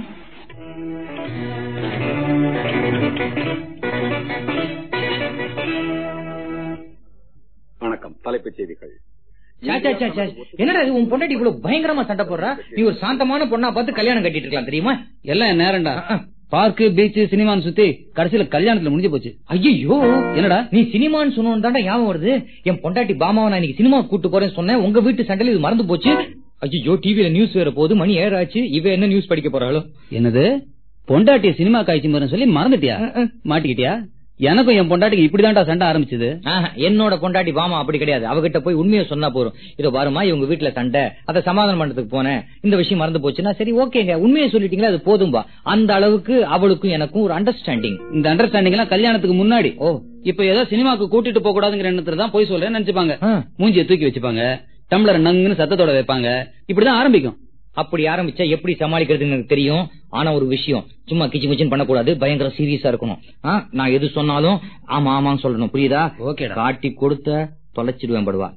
வணக்கம் தலைப்புச் செய்திகள் சே, சே, சே, சே. என்னடா இது உன் பொண்டாட்டி இவ்வளவு பயங்கரமா சண்டை போடுறா நீ ஒரு சாந்தமான பொண்ணா பார்த்து கல்யாணம் கட்டிட்டு இருக்கலாம் தெரியுமா எல்லாம் என் நேரம்டா பார்க்கு பீச் சினிமான்னு சுத்தி கடைசியில கல்யாணத்துல முடிஞ்சு போச்சு ஐயோ என்னடா நீ சினிமான்னு சொன்னோன்னு தாண்டா ஞாபகம் வருது என் பொண்டாட்டி பாமாவை நான் இன்னைக்கு சினிமா கூட்டு போறேன்னு சொன்னேன் உங்க வீட்டு சண்டையில இது மறந்து போச்சு ஐயோ டிவில நியூஸ் வேற போகுது மணி ஏழு ஆச்சு இவ என்ன நியூஸ் படிக்க போறாளோ என்னது பொண்டாட்டிய சினிமா காய்ச்சி மரம் சொல்லி மறந்துட்டியா மாட்டிக்கிட்டியா எனக்கும் என் பொண்டாட்டிக்கு இப்படிதான்டா சண்டை ஆரம்பிச்சது ஆஹா, என்னோட பொண்டாட்டி பாமா அப்படி கிடையாது அவகிட்ட போய் உண்மையை சொன்னா போறோம் இதோ பாருமா இவங்க வீட்டுல சண்டை அதை சமாதானம் பண்றதுக்கு போனேன் இந்த விஷயம் மறந்து போச்சுன்னா சரி ஓகேங்க உண்மையை சொல்லிட்டீங்களா அது போதும்பா அந்த அளவுக்கு அவளுக்கும் எனக்கும் ஒரு அண்டர்ஸ்டாண்டிங் இந்த அண்டர்ஸ்டாண்டிங் எல்லாம் கல்யாணத்துக்கு முன்னாடி ஓ இப்ப ஏதோ சினிமாக்கு கூட்டிட்டு போக கூடாதுங்கிற எண்ணத்துல தான் போய் சொல்றேன்னு நினைச்சுப்பாங்க ஆ. மூஞ்சிய தூக்கி வச்சுப்பாங்க டம்ளர் நங்குன்னு சத்தத்தோட வைப்பாங்க இப்படிதான் ஆரம்பிக்கும் அப்படி ஆரம்பிச்சா எப்படி சமாளிக்கிறதுன்னு எனக்கு தெரியும் ஆனா ஒரு விஷயம் சும்மா கிச்சு கிச்சன் பண்ணக்கூடாது பயங்கர சீரியஸா இருக்கணும் ஆ, நான் எது சொன்னாலும் ஆமா ஆமான்னு சொல்லணும் புரியுதா ஓகேடா. காட்டி கொடுத்த தொலைச்சிடுவேன் படுவா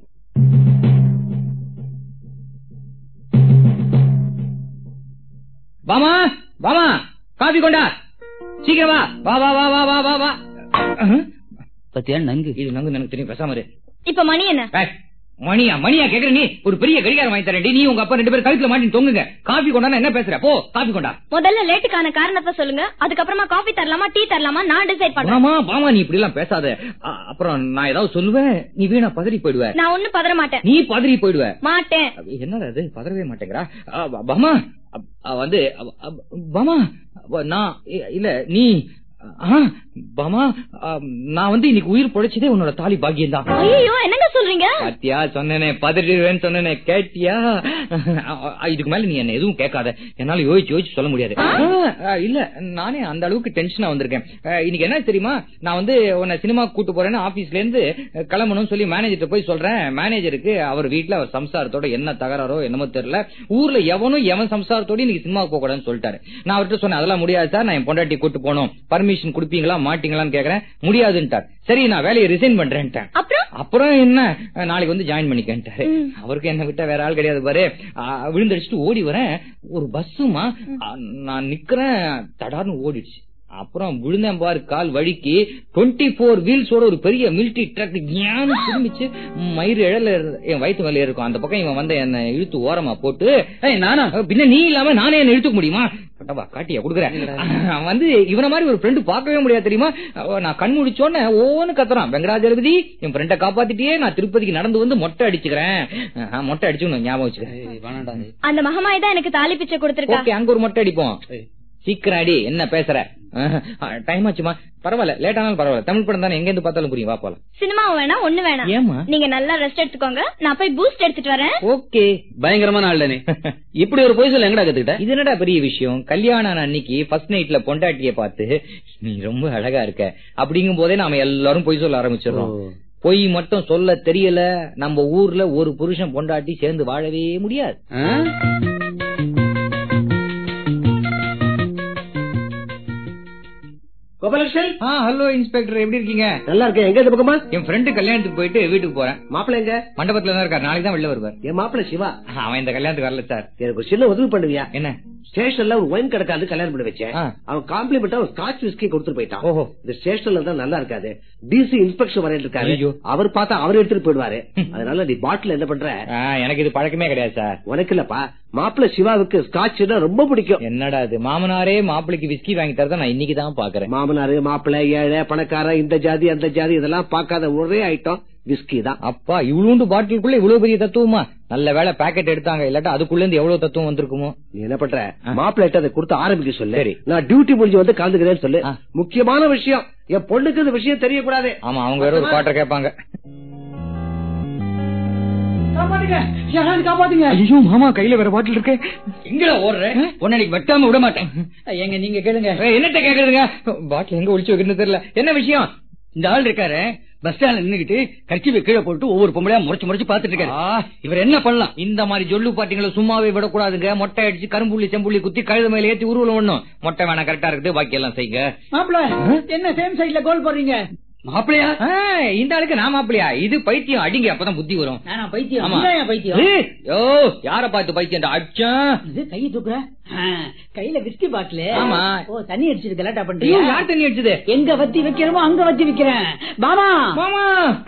வாமா வாமா காபி கொண்டா சீக்கிரம் வா வா வா வா வா வா வா வா அஹ், பத்தியா நங்கு இது நங்கு எனக்கு தெரியும் பேசாம இரு இப்ப மணி என்ன ஏய், மணியா மணியா கேக்குற நீ ஒரு பெரிய கடிகாரம் வாங்கி தரேன் நீ உங்க அப்பா ரெண்டு பேரும் கழுத்துல மாட்டி தொங்குங்க காபி கொண்டா என்ன பேசுற போ காபி கொண்டா முதல்ல லேட்டுக்கான காரணத்தை சொல்லுங்க அதுக்கப்புறமா காஃபி தரலாமா டீ தரலாமா நான் டிசைட் பண்றேன் ஆமா பாமா நீ இப்படி எல்லாம் பேசாத அ, அப்புறம் நான் ஏதாவது சொல்லுவேன் நீ வீணா பதறி போயிடுவ நான் ஒண்ணும் பதற மாட்டேன் நீ பதறி போயிடுவ மாட்டேன் அப்ப என்னடா அது பதறவே மாட்டேங்கிறா அ, ப- பாமா அ, அ, வந்து அ, அ, பாமா அ, நான் இ- இல்ல நீ ஆ, பாமா அ, நான் வந்து இன்னைக்கு உயிர் பொழைச்சதே உன்னோட தாலி பாக்கியம் தான் ஐயோ என்னங்க சொல்றீங்க பாத்தியா சொன்னேனே பதறிடுவேன்னு சொன்னேனே கேட்டியா அ, இதுக்கு மேல நீ என்ன எதுவும் கேட்காத என்னால யோசிச்சு யோசிச்சு சொல்ல முடியாது ஆ, இல்ல நானே அந்த அளவுக்கு டென்ஷனா வந்திருக்கேன் அ, இன்னைக்கு என்ன தெரியுமா நான் வந்து உன்னை சினிமா கூட்டு போறேன்னு ஆபீஸ்ல இருந்து கிளம்பணும்னு சொல்லி மேனேஜர்ட்ட போய் சொல்றேன் மேனேஜருக்கு அவர் வீட்டுல அவர் சம்சாரத்தோட என்ன தகராறோ என்னமோ தெரியல ஊர்ல எவனும் எவன் சம்சாரத்தோட இன்னைக்கு சினிமாவுக்கு போக கூடாதுன்னு சொல்லிட்டாரு நான் அவர்கிட்ட சொன்னேன் அதெல்லாம் முடியாது சார் நான் என் பொண்டாட்டி கூட்டு போகணும் பர்மிஷன் கொடுப்பீங்களா மாட்டீங்களான்னு கேக்குறேன் முடியாதுன்ட்டார் சரி நான் வேலையை ரிசைன் பண்றேன்ட்டேன் அப்புறம் அப்புறம் என்ன அஹ் நாளைக்கு வந்து ஜாயின் பண்ணிக்கன்ட்டாரு அவருக்கு என்ன விட்டா வேற ஆள் கிடையாது பாரு அஹ் விழுந்தடிச்சுட்டு ஓடி வரேன் ஒரு பஸ்ஸுமா நான் நிக்கிறேன் தடார்னு ஓடிடுச்சு அப்புறம் விழுந்தேன் பாரு கால் வழிக்கு டுவெண்ட்டி போர் வீல்ஸோட ஒரு பெரிய மிலிட்டரி ட்ரக் ஞானு திரும்பிச்சு மயிறு இழல என் வயிற்று மேல இருக்கும் அந்த பக்கம் இவன் வந்து என்ன இழுத்து ஓரமா போட்டு "ஏய், நானா பின்ன நீ இல்லாம நானே என்ன இழுத்துக்க முடியுமா பட்டவா காட்டியா குடுக்குறேன் அவன் வந்து இவன மாதிரி ஒரு ஃப்ரெண்டு பார்க்கவே முடியாது தெரியுமா அவன் நான் கண் முடிச்சோன்னு ஓன்னு கத்துறான் வெங்கடாஜலபதி என் ஃப்ரெண்ட காப்பாத்திட்டியே நான் திருப்பதிக்கு நடந்து வந்து மொட்டை அடிச்சுக்கிறேன் அஹ், மொட்டை அடிச்சுக்கணும் ஞாபகம் வச்சுக்கிறேன் அந்த மகமாய் தான் எனக்கு தாலி பிச்சை கொடுத்திருக்கா ஓகே அங்க ஒரு மொட்டை அடிப்போம் சீக்கிரம் அடி என்ன பேசுற டைம் ஆச்சுமா பரவாயில்ல லேட் ஆனாலும் பரவாயில்ல தமிழ் படம் தானே எங்க இருந்து பார்த்தாலும் புரியும் வா போலாம் சினிமா வேணாம் ஒண்ணு வேணாம் ஏம்மா? நீங்க நல்லா ரெஸ்ட் எடுத்துக்கோங்க நான் போய் பூஸ்ட் எடுத்துட்டு வரேன் ஓகே பயங்கரமான ஆள் தானே இப்படி ஒரு பொய் சொல்ல எங்கடா கத்துக்கிட்ட இது என்னடா பெரிய விஷயம் கல்யாணம் ஆன அன்னைக்கு ஃபர்ஸ்ட் நைட்ல பொண்டாட்டிய பார்த்து நீ ரொம்ப அழகா இருக்க அப்படிங்கும் போதே நாம எல்லாரும் பொய் சொல்ல ஆரம்பிச்சிடுறோம் பொய் மட்டும் சொல்ல தெரியல நம்ம ஊர்ல ஒரு புருஷன் பொண்டாட்டி சேர்ந்து வாழவே முடியாது ஆ? கோபாலகிருஷ்ணன் ஆ ஹலோ இன்ஸ்பெக்டர் எப்படி இருக்கீங்க நல்லா இருக்கேன் எங்க இந்த பக்கமா என் ஃப்ரெண்டு கல்யாணத்துக்கு போயிட்டு வீட்டுக்கு போறேன் மாப்பிள்ள எங்க மண்டபத்துல தான் இருக்காரு நாளைக்கு தான் வெளில வருவார் என் மாப்பிள்ள சிவா அவன் இந்த கல்யாணத்துக்கு வரல சார் எனக்கு ஒரு சின்ன உதவி பண்ணுவியா என்ன ஸ்டேஷன்ல ஒரு ஒயின் கடைக்காந்து கல்யாணம் பண்ணி வச்சேன் ஆ. அவன் காம்ப்ளிமெண்டா ஒரு ஸ்காட்ச் விஸ்கி கொடுத்துட்டு போயிட்டான் ஓஹோ. இந்த ஸ்டேஷன்ல தான் நல்லா இருக்காது டிசி இன்ஸ்பெக்ஷன் வரையிட்டு இருக்காரு ஐயோ. அவர் பார்த்தா அவர் எடுத்துட்டு போயிடுவாரு அதனால நீ பாட்டில் என்ன பண்ற ஆ, எனக்கு இது பழக்கமே கிடையாது சார் உனக்கு இல்லப்பா மாப்பிள்ள சிவாவுக்கு ஸ்காட்ச்னா ரொம்ப பிடிக்கும் என்னடா இது மாமனாரே மாப்பிளைக்கு விஸ்கி வாங்கி தரதான் நான் இன்னைக்கு தான் பாக்குறேன் மாமனாரு மாப்பிள்ளை ஏழை பணக்காரன் இந்த ஜாதி அந்த ஜாதி இதெல்லாம் பார்க்காத ஒரே ஐட்டம் விஸ்கி தான் அப்பா இவ்வளவுண்டு பாட்டிலுக்குள்ள இவ்வளவு பெரிய தத்துவமா நல்ல வேலை பாக்கெட் எடுத்தாங்க இல்லாட்டா அதுக்குள்ள இருந்து எவ்வளவு தத்துவம் வந்திருக்குமோ நீ என்ன பண்ற மாப்பிள்ளை அதை கொடுத்து ஆரம்பிக்க சொல்லு சரி. நான் டியூட்டி முடிஞ்சு வந்து கலந்துக்கிறேன்னு சொல்லு ஆ. முக்கியமான விஷயம் என் பொண்ணுக்கு இந்த விஷயம் தெரியக்கூடாது ஆமா அவங்க வேற ஒரு குவார்டர் கேட்பாங்க காப்பாத்துங்க யாராவது காப்பாத்துங்க ஐயோ மாமா கையில வேற பாட்டில் இருக்கு எங்கடா ஓடுற உன்னை வெட்டாம விட மாட்டேன் எங்க நீங்க கேளுங்க ஏய், என்னத்த கேக்குறதுங்க பாட்டில் எங்க ஒளிச்சு வைக்கிறது தெரியல என்ன விஷயம் இந்த ஆள் இருக்காரு பஸ் ஸ்டாண்ட்ல நின்னுகிட்டு கட்சி கீழே போட்டு ஒவ்வொரு பொம்பளையா முறைச்சு முறைச்சு பாத்துட்டு இருக்காரு ஆ, இவர் என்ன பண்ணலாம் இந்த மாதிரி ஜொல்லு பாட்டிங்களை சும்மாவே விடக்கூடாதுங்க மொட்டை அடிச்சு கரும்புள்ளி செம்புள்ளி குத்தி கழுத மேல ஏத்தி உருவலம் ஒண்ணும் மொட்டை வேணா கரெக்டா இருக்குது பாக்கி எல்லாம் செய்யுங்க மாப்பிள என்ன சேம் சைடுல கோல் போடுறீங்க மாப்பிளையா ஆ, இந்த ஆளுக்கு நான் மாப்பிளையா இது பைத்தியம் அடிங்க அப்பதான் புத்தி வரும் நானா பைத்தியம் ஆமா. நீதான் என் பைத்தியம் ஏய், யோ யார பார்த்து பைத்தியம் அச்சம் இது கையை தூக்குற ஆ, கையில விஸ்கி பாட்டிலு ஆமா. ஓ தண்ணி அடிச்சிட்டு கலாட்டா ஐயோ, பண்றியா யார் தண்ணி அடிச்சது எங்க வத்தி வைக்கிறோமோ அங்க வத்தி வைக்கிறேன் பாமா மாமா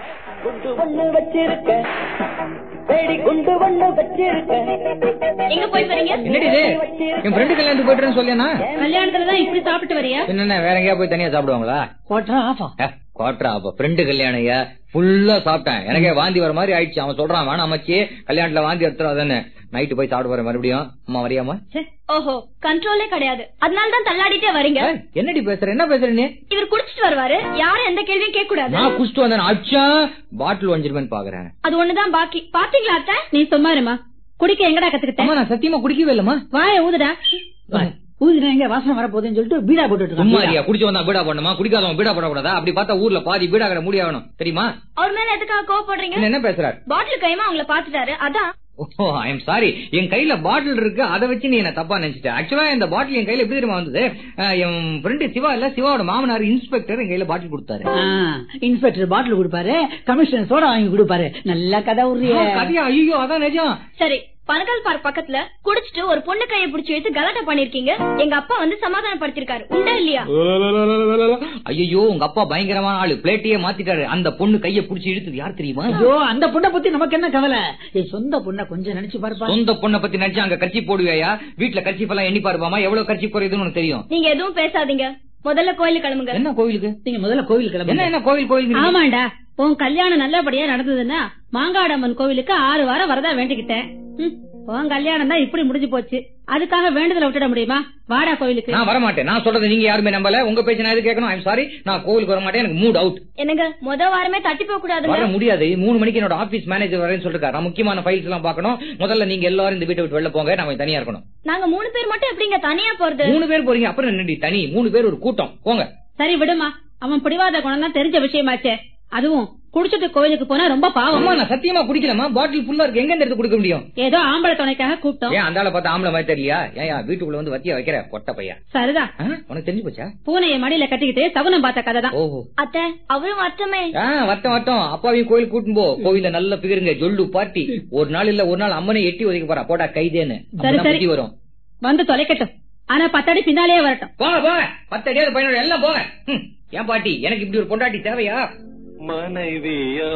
எங்க போய் வரீங்க என்னடி இது என் ஃப்ரெண்டு கல்யாணத்துக்கு போயிட்டுறேன்னு சொல்லியா கல்யாணத்துலதான் இப்படி சாப்பிட்டு வரியா என்னென்ன வேற எங்கேயா போய் தனியா சாப்பிடுவாங்களா போட்டா ஆஃபா குவாட்டரா அப்ப ஃப்ரெண்டு கல்யாணம் ஐயா ஃபுல்லா சாப்பிட்டேன் எனக்கே வாந்தி வர மாதிரி ஆயிடுச்சு அவன் சொல்றான் வேணாம் அமைச்சு கல்யாணத்துல வாந்தி எடுத்துறாதானே நைட்டு போய் சாப்பிட போறேன் மறுபடியும் அம்மா வரியாமா ஓஹோ கண்ட்ரோலே கிடையாது அதனால தான் தள்ளாடிட்டே வரீங்க ஏய், என்னடி பேசுற என்ன பேசுற நீ இவர் குடிச்சிட்டு வருவாரு யாரும் எந்த கேள்வியும் கேட்க கூடாது நான் குடிச்சிட்டு வந்தேன் அச்சா பாட்டில் வஞ்சிருமேன்னு பாக்குறேன் அது ஒண்ணுதான் பாக்கி பாத்தீங்களா அத்தை நீ சும்மா இருமா குடிக்க எங்கடா கத்துக்கிட்ட அம்மா நான் சத்தியமா குடிக்கவே இல்லம்மா வாய ஊதுடா ஊதுனா எங்க வாசனை வரப்போகுதுன்னு சொல்லிட்டு பீடா போட்டுட்டு சும்மா இருக்கான். இருக்கியா குடிச்சு வந்தா பீடா போடணுமா குடிக்காதவன் பீடா போடக்கூடாதா அப்படி பார்த்தா ஊர்ல பாதி பீடா கடை மூடி ஆகணும் தெரியுமா அவர் மேல எதுக்காக கோவப்படுறீங்க என்ன என்ன பேசுறாரு பாட்டில் கைமா அவங்கள பாத்துட்டாரு அதான் ஓ ஐ எம் சாரி என் கையில பாட்டில் இருக்கு அதை வச்சு நீ என்ன தப்பா நினைச்சிட்ட ஆக்சுவலா இந்த பாட்டில் என் கையில எப்படி தெரியுமா வந்தது அஹ், என் ஃப்ரெண்டு சிவா இல்ல சிவாவோட மாமனார் இன்ஸ்பெக்டர் என் கையில பாட்டில் கொடுத்தாரு ஆ, இன்ஸ்பெக்டர் பாட்டில் கொடுப்பாரு கமிஷனர் சோடா வாங்கி கொடுப்பாரு நல்ல கதை உரிய ஆ, கதையா ஐயோ அதான் நிஜம் சரி பனகல் பார்க் பக்கத்துல குடிச்சிட்டு ஒரு பொண்ணு கையை பிடிச்சி வைத்து கலாட்டா பண்ணிருக்கீங்க எங்க அப்பா வந்து சமாதானப்படுத்திருக்காரு உண்டா இல்லையா ஐயோ உங்க அப்பா பயங்கரமான ஆளு பிளேட்டையே மாத்திட்டாரு அந்த பொண்ணு கைய புடிச்சு இழுத்தது யார் தெரியுமா ஐயோ அந்த பொண்ணை பத்தி நமக்கு என்ன கவலை என் சொந்த பொண்ணை கொஞ்சம் நினைச்சு பாருப்பா சொந்த பொண்ணை பத்தி நினைச்சு அங்க கட்சி போடுவியா வீட்டுல கட்சி எல்லாம் எண்ணி பாருப்பாமா எவ்வளவு கட்சி குறையுதுன்னு உனக்கு தெரியும் நீங்க எதுவும் பேசாதீங்க முதல்ல கோயிலுக்கு கிளம்புங்க என்ன கோவிலுக்கு நீங்க முதல்ல கோவில் என்ன கிளம்புங்க என்ன கோவில் கோவில் ஆமாண்டா உன் கல்யாணம் நல்லபடியா நடந்ததுன்னா மாங்காடம்மன் கோவிலுக்கு ஆறு வாரம் வரதா வேண்டிக்கிட்டேன் ம், உன் கல்யாணம் தான் இப்படி முடிஞ்சு போச்சு அதுக்காக வேண்டுதல விட்டுட முடியுமா வாடா கோவிலுக்கு நான் வரமாட்டேன் நான் சொல்றது நீங்க யாருமே நம்பல உங்க பேச்சு நான் எது கேட்கணும் ஐம் சாரி நான் கோவிலுக்கு வர மாட்டேன் எனக்கு மூட் அவுட் என்னங்க முத வாரமே தட்டி போக வர கூடாதுங்க முடியாது மூணு மணிக்கு என்னோட ஆபீஸ் மேனேஜர் வரேன்னு சொல்லிருக்காரு நான் முக்கியமான ஃபைல்ஸ் எல்லாம் பார்க்கணும் முதல்ல நீங்க எல்லாரும் இந்த வீட்டை விட்டு வெளில போங்க நான் கொஞ்சம் தனியா இருக்கணும் நாங்க மூணு பேர் மட்டும் எப்படிங்க தனியா போறது மூணு பேர் போறீங்க அப்புறம் என்னடி தனி மூணு பேர் ஒரு கூட்டம் போங்க சரி விடுமா அவன் பிடிவாத குணம் தான் தெரிஞ்ச விஷயமாச்சே அதுவும் குடிச்சிட்டு கோவிலுக்கு போனா ரொம்ப பாவம் அம்மா நான் சத்தியமா குடிக்கலமா பாட்டில் ஃபுல்லா இருக்கு எங்க எடுத்து கொடுக்க முடியும் ஏதோ ஆம்பளை துணைக்காக கூப்பிட்டோம் ஏன் அந்த ஆளை பார்த்தா ஆம்பளை மாதிரி தெரியலையா ஏன் வீட்டுக்குள்ள வந்து வத்தியா வைக்கிற கொட்ட பையன் சரிதான் ஆ, உனக்கு தெரிஞ்சு போச்சா பூனைய மடியில கட்டிக்கிட்டு சகுனம் பார்த்த கதை தான் ஓஹோ அத்தை அவரும் வட்டமே ஆ வட்டம் வட்டம் அப்பாவையும் கோயில் கூட்டும் போ கோவில்ல நல்ல பிகருங்க ஜொல்லு பாட்டி ஒரு நாள் இல்ல ஒரு நாள் அம்மனை எட்டி ஒதுக்க போறா போடா கைதேன்னு சரி, அப்பதான் சரி. புத்தி வரும் வந்து தொலைக்கட்டும் ஆனா பத்தடி பின்னாலேயே வரட்டும் போங்க போங்க பத்து அடியாவது பையனோட எல்லாம் போங்க ம், ஏன் பாட்டி எனக்கு இப்படி ஒரு பொண்டாட்டி தேவையா மனைவி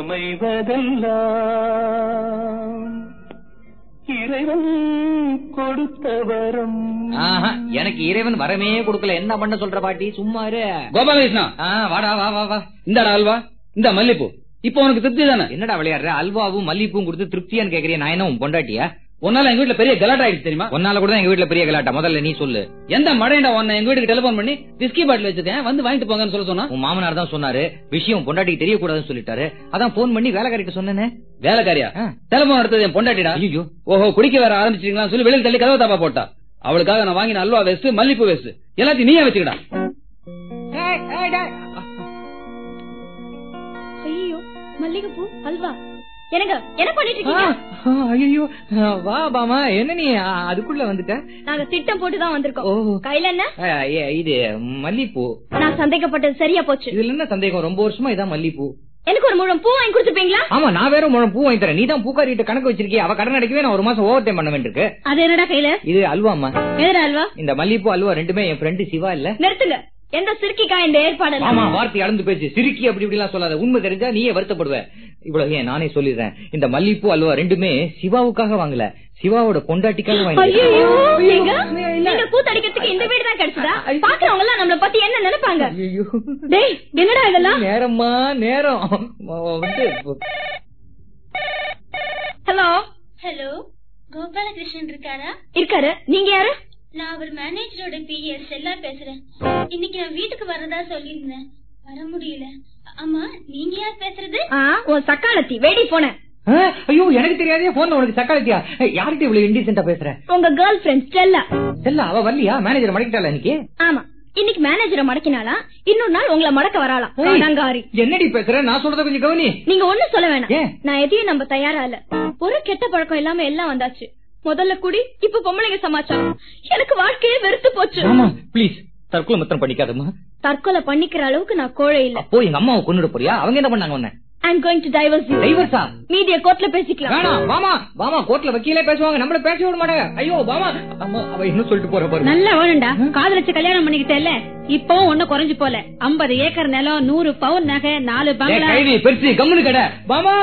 அமைவதெல்லாம் இறைவன் கொடுத்த வரம் ஆஹா, எனக்கு இறைவன் வரமே கொடுக்கல என்ன பண்ண சொல்ற பாட்டி சும்மா இரு கோபாலகிருஷ்ணா ஆ, வாடா வா வா வா இந்த அல்வா இந்த மல்லிப்பூ இப்போ உனக்கு திருப்தி தானே என்னடா விளையாடுற அல்வாவும் மல்லிப்பூவும் கொடுத்து திருப்தியான்னு கேக்குறியா நான் என்ன உன் பொண்டாட்டியா உன்னால எங்க வீட்டுல பெரிய கலாட்டா ஆயிடுச்சு தெரியுமா உன்னால கூட தான் எங்க வீட்டுல பெரிய கலாட்டா முதல்ல நீ சொல்லு எந்த மடையண்டா உன்னை எங்க வீட்டுக்கு டெலிபோன் பண்ணி விஸ்கி பாட்டில் வச்சிருக்கேன் வந்து வாங்கிட்டு போங்கன்னு சொல்ல சொன்னா உன் மாமனார் தான் சொன்னாரு விஷயம் பொண்டாட்டிக்கு தெரியக்கூடாதுன்னு சொல்லிட்டாரு அதான் போன் பண்ணி வேலைக்காரிட்ட சொன்னேனே வேலைக்காரியா ஆ. டெலிபோன் எடுத்தது என் பொண்டாட்டிடா ஐயோ ஓஹோ குடிக்க வேற ஆரம்பிச்சிட்டீங்களா சொல்லி வெளியில தள்ளி கதவை தாப்பா போட்டா அவளுக்காக நான் வாங்கின அல்வா வேஸ்ட் மல்லிப்பூ வேஸ்ட் எல்லாத்தையும் நீயே வச்சுக்கடா ஐயோ மல்லிகைப்பூ அல்வா எனக்கு என்ன பண்ணிட்டு இருக்கீங்க ஐயோ வா பாமா என்ன நீ ஆ, அதுக்குள்ள வந்துட்ட நாங்க திட்டம் போட்டு தான் ஓ. வந்திருக்கோம் கையில என்ன ஆ, ஏ, இது மல்லிப்பூ நான் சந்தேகப்பட்டது சரியா போச்சு இதுல என்ன சந்தேகம் ரொம்ப வருஷமா இதான் மல்லிப்பூ எனக்கு ஒரு முழம் பூ வாங்கி கொடுத்துப்பீங்களா ஆமா நான் வேற முழம் பூ வாங்கி தரேன் நீ தான் பூக்காரிட்ட கணக்கு வச்சிருக்கிய அவ கடன் அடைக்கவே நான் ஒரு மாசம் ஓவர் டைம் பண்ண வேண்டியிருக்கு அது என்னடா கையில இது அல்வாமா எதிர அல்வா இந்த மல்லிப்பூ அல்வா ரெண்டுமே என் ஃப்ரெண்டு சிவா இல்ல நிறுத்துங்க எந்த சிறுக்கிக்கா இந்த ஏற்பாடு ஆமா வார்த்தை அளந்து பேச்சு சிரிக்கி அப்படி இப்படி எல்லாம் சொல்லாத உண்மை தெரிஞ்சா நீயே வருத்தப்படுவ இவ்வளவு ஏன் நானே சொல்லிடுறேன் இந்த மல்லிப்பூ அல்வா ரெண்டுமே சிவாவுக்காக வாங்கல சிவாவோட பொண்டாட்டிக்காக வாங்கி ஐயோ நீங்க நீங்க கூத்தடிக்கிறதுக்கு இந்த வீடு தான் கிடைச்சதா பாக்குறவங்க எல்லாம் நம்மள பத்தி என்ன நினைப்பாங்க டேய் என்னடா இதெல்லாம் நேரம்மா நேரம் வந்து ஹலோ ஹலோ கோபாலகிருஷ்ணன் இருக்காரா இருக்காரு நீங்க யாரு நான் அவர் மேனேஜரோட பிஎஸ் செல்லா பேசுறேன் இன்னைக்கு நான் வீட்டுக்கு வரதா சொல்லியிருந்தேன் வர முடியல ஆமா நீங்க யார் பேசுறது ஆ உன் சக்காலத்தி வேடி போன ஆ, ஐயோ எனக்கு தெரியாதே போன்ல உனக்கு சக்காலத்தியா யார்கிட்ட இவ்வளவு இன்டீசென்டா பேசுற உங்க கேர்ள் ஃபிரெண்ட் ஸ்டெல்லா செல்ல அவ வரலையா மேனேஜர் மடக்கிட்டாளா இன்னைக்கு ஆமா இன்னைக்கு மேனேஜரை மடக்கினாலா இன்னொரு நாள் உங்களை மடக்க வராலாம் கடங்காரி என்னடி பேசுற நான் சொல்றத கொஞ்சம் கவனி நீங்க ஒண்ணும் சொல்ல வேணாம் ஏன்? நான் எதையும் நம்ப தயாரா இல்ல ஒரு கெட்ட பழக்கம் இல்லாம எல்லாம் வந்தாச்சு முதல்ல குடி இப்ப பொம்பளைங்க சமாச்சாரம் எனக்கு வாழ்க்கையே வெறுத்து போச்சு ஆமா ப்ளீஸ் தற்கொலை மத்திரம் பண்ணிக்காதம்மா தற்கொலை பண்ணிக்கிற அளவுக்கு நான் கோழை இல்ல அப்போ எங்க அம்மாவை கொண்டுட போறியா அவங்க என்ன பண்ணாங்க உன்ன I'm going to divorce you டைவர்ஸா மீதிய கோர்ட்ல பேசிக்கலாம் வேணாம் வாமா வாமா கோர்ட்ல வக்கீலே பேசுவாங்க நம்மள பேச விட மாட்டாங்க ஐயோ வாமா அம்மா அவ என்ன சொல்லிட்டு போற பாரு நல்லா வேணும்டா காதலிச்சு கல்யாணம் பண்ணிக்கிட்டேல்ல இப்பவும் ஒண்ணு குறைஞ்சு போல 50 ஏக்கர் நிலம் நூறு பவுன் நகை நாலு ஏய், பங்களா கைதி பெருசு கம்முனு கடை வாமா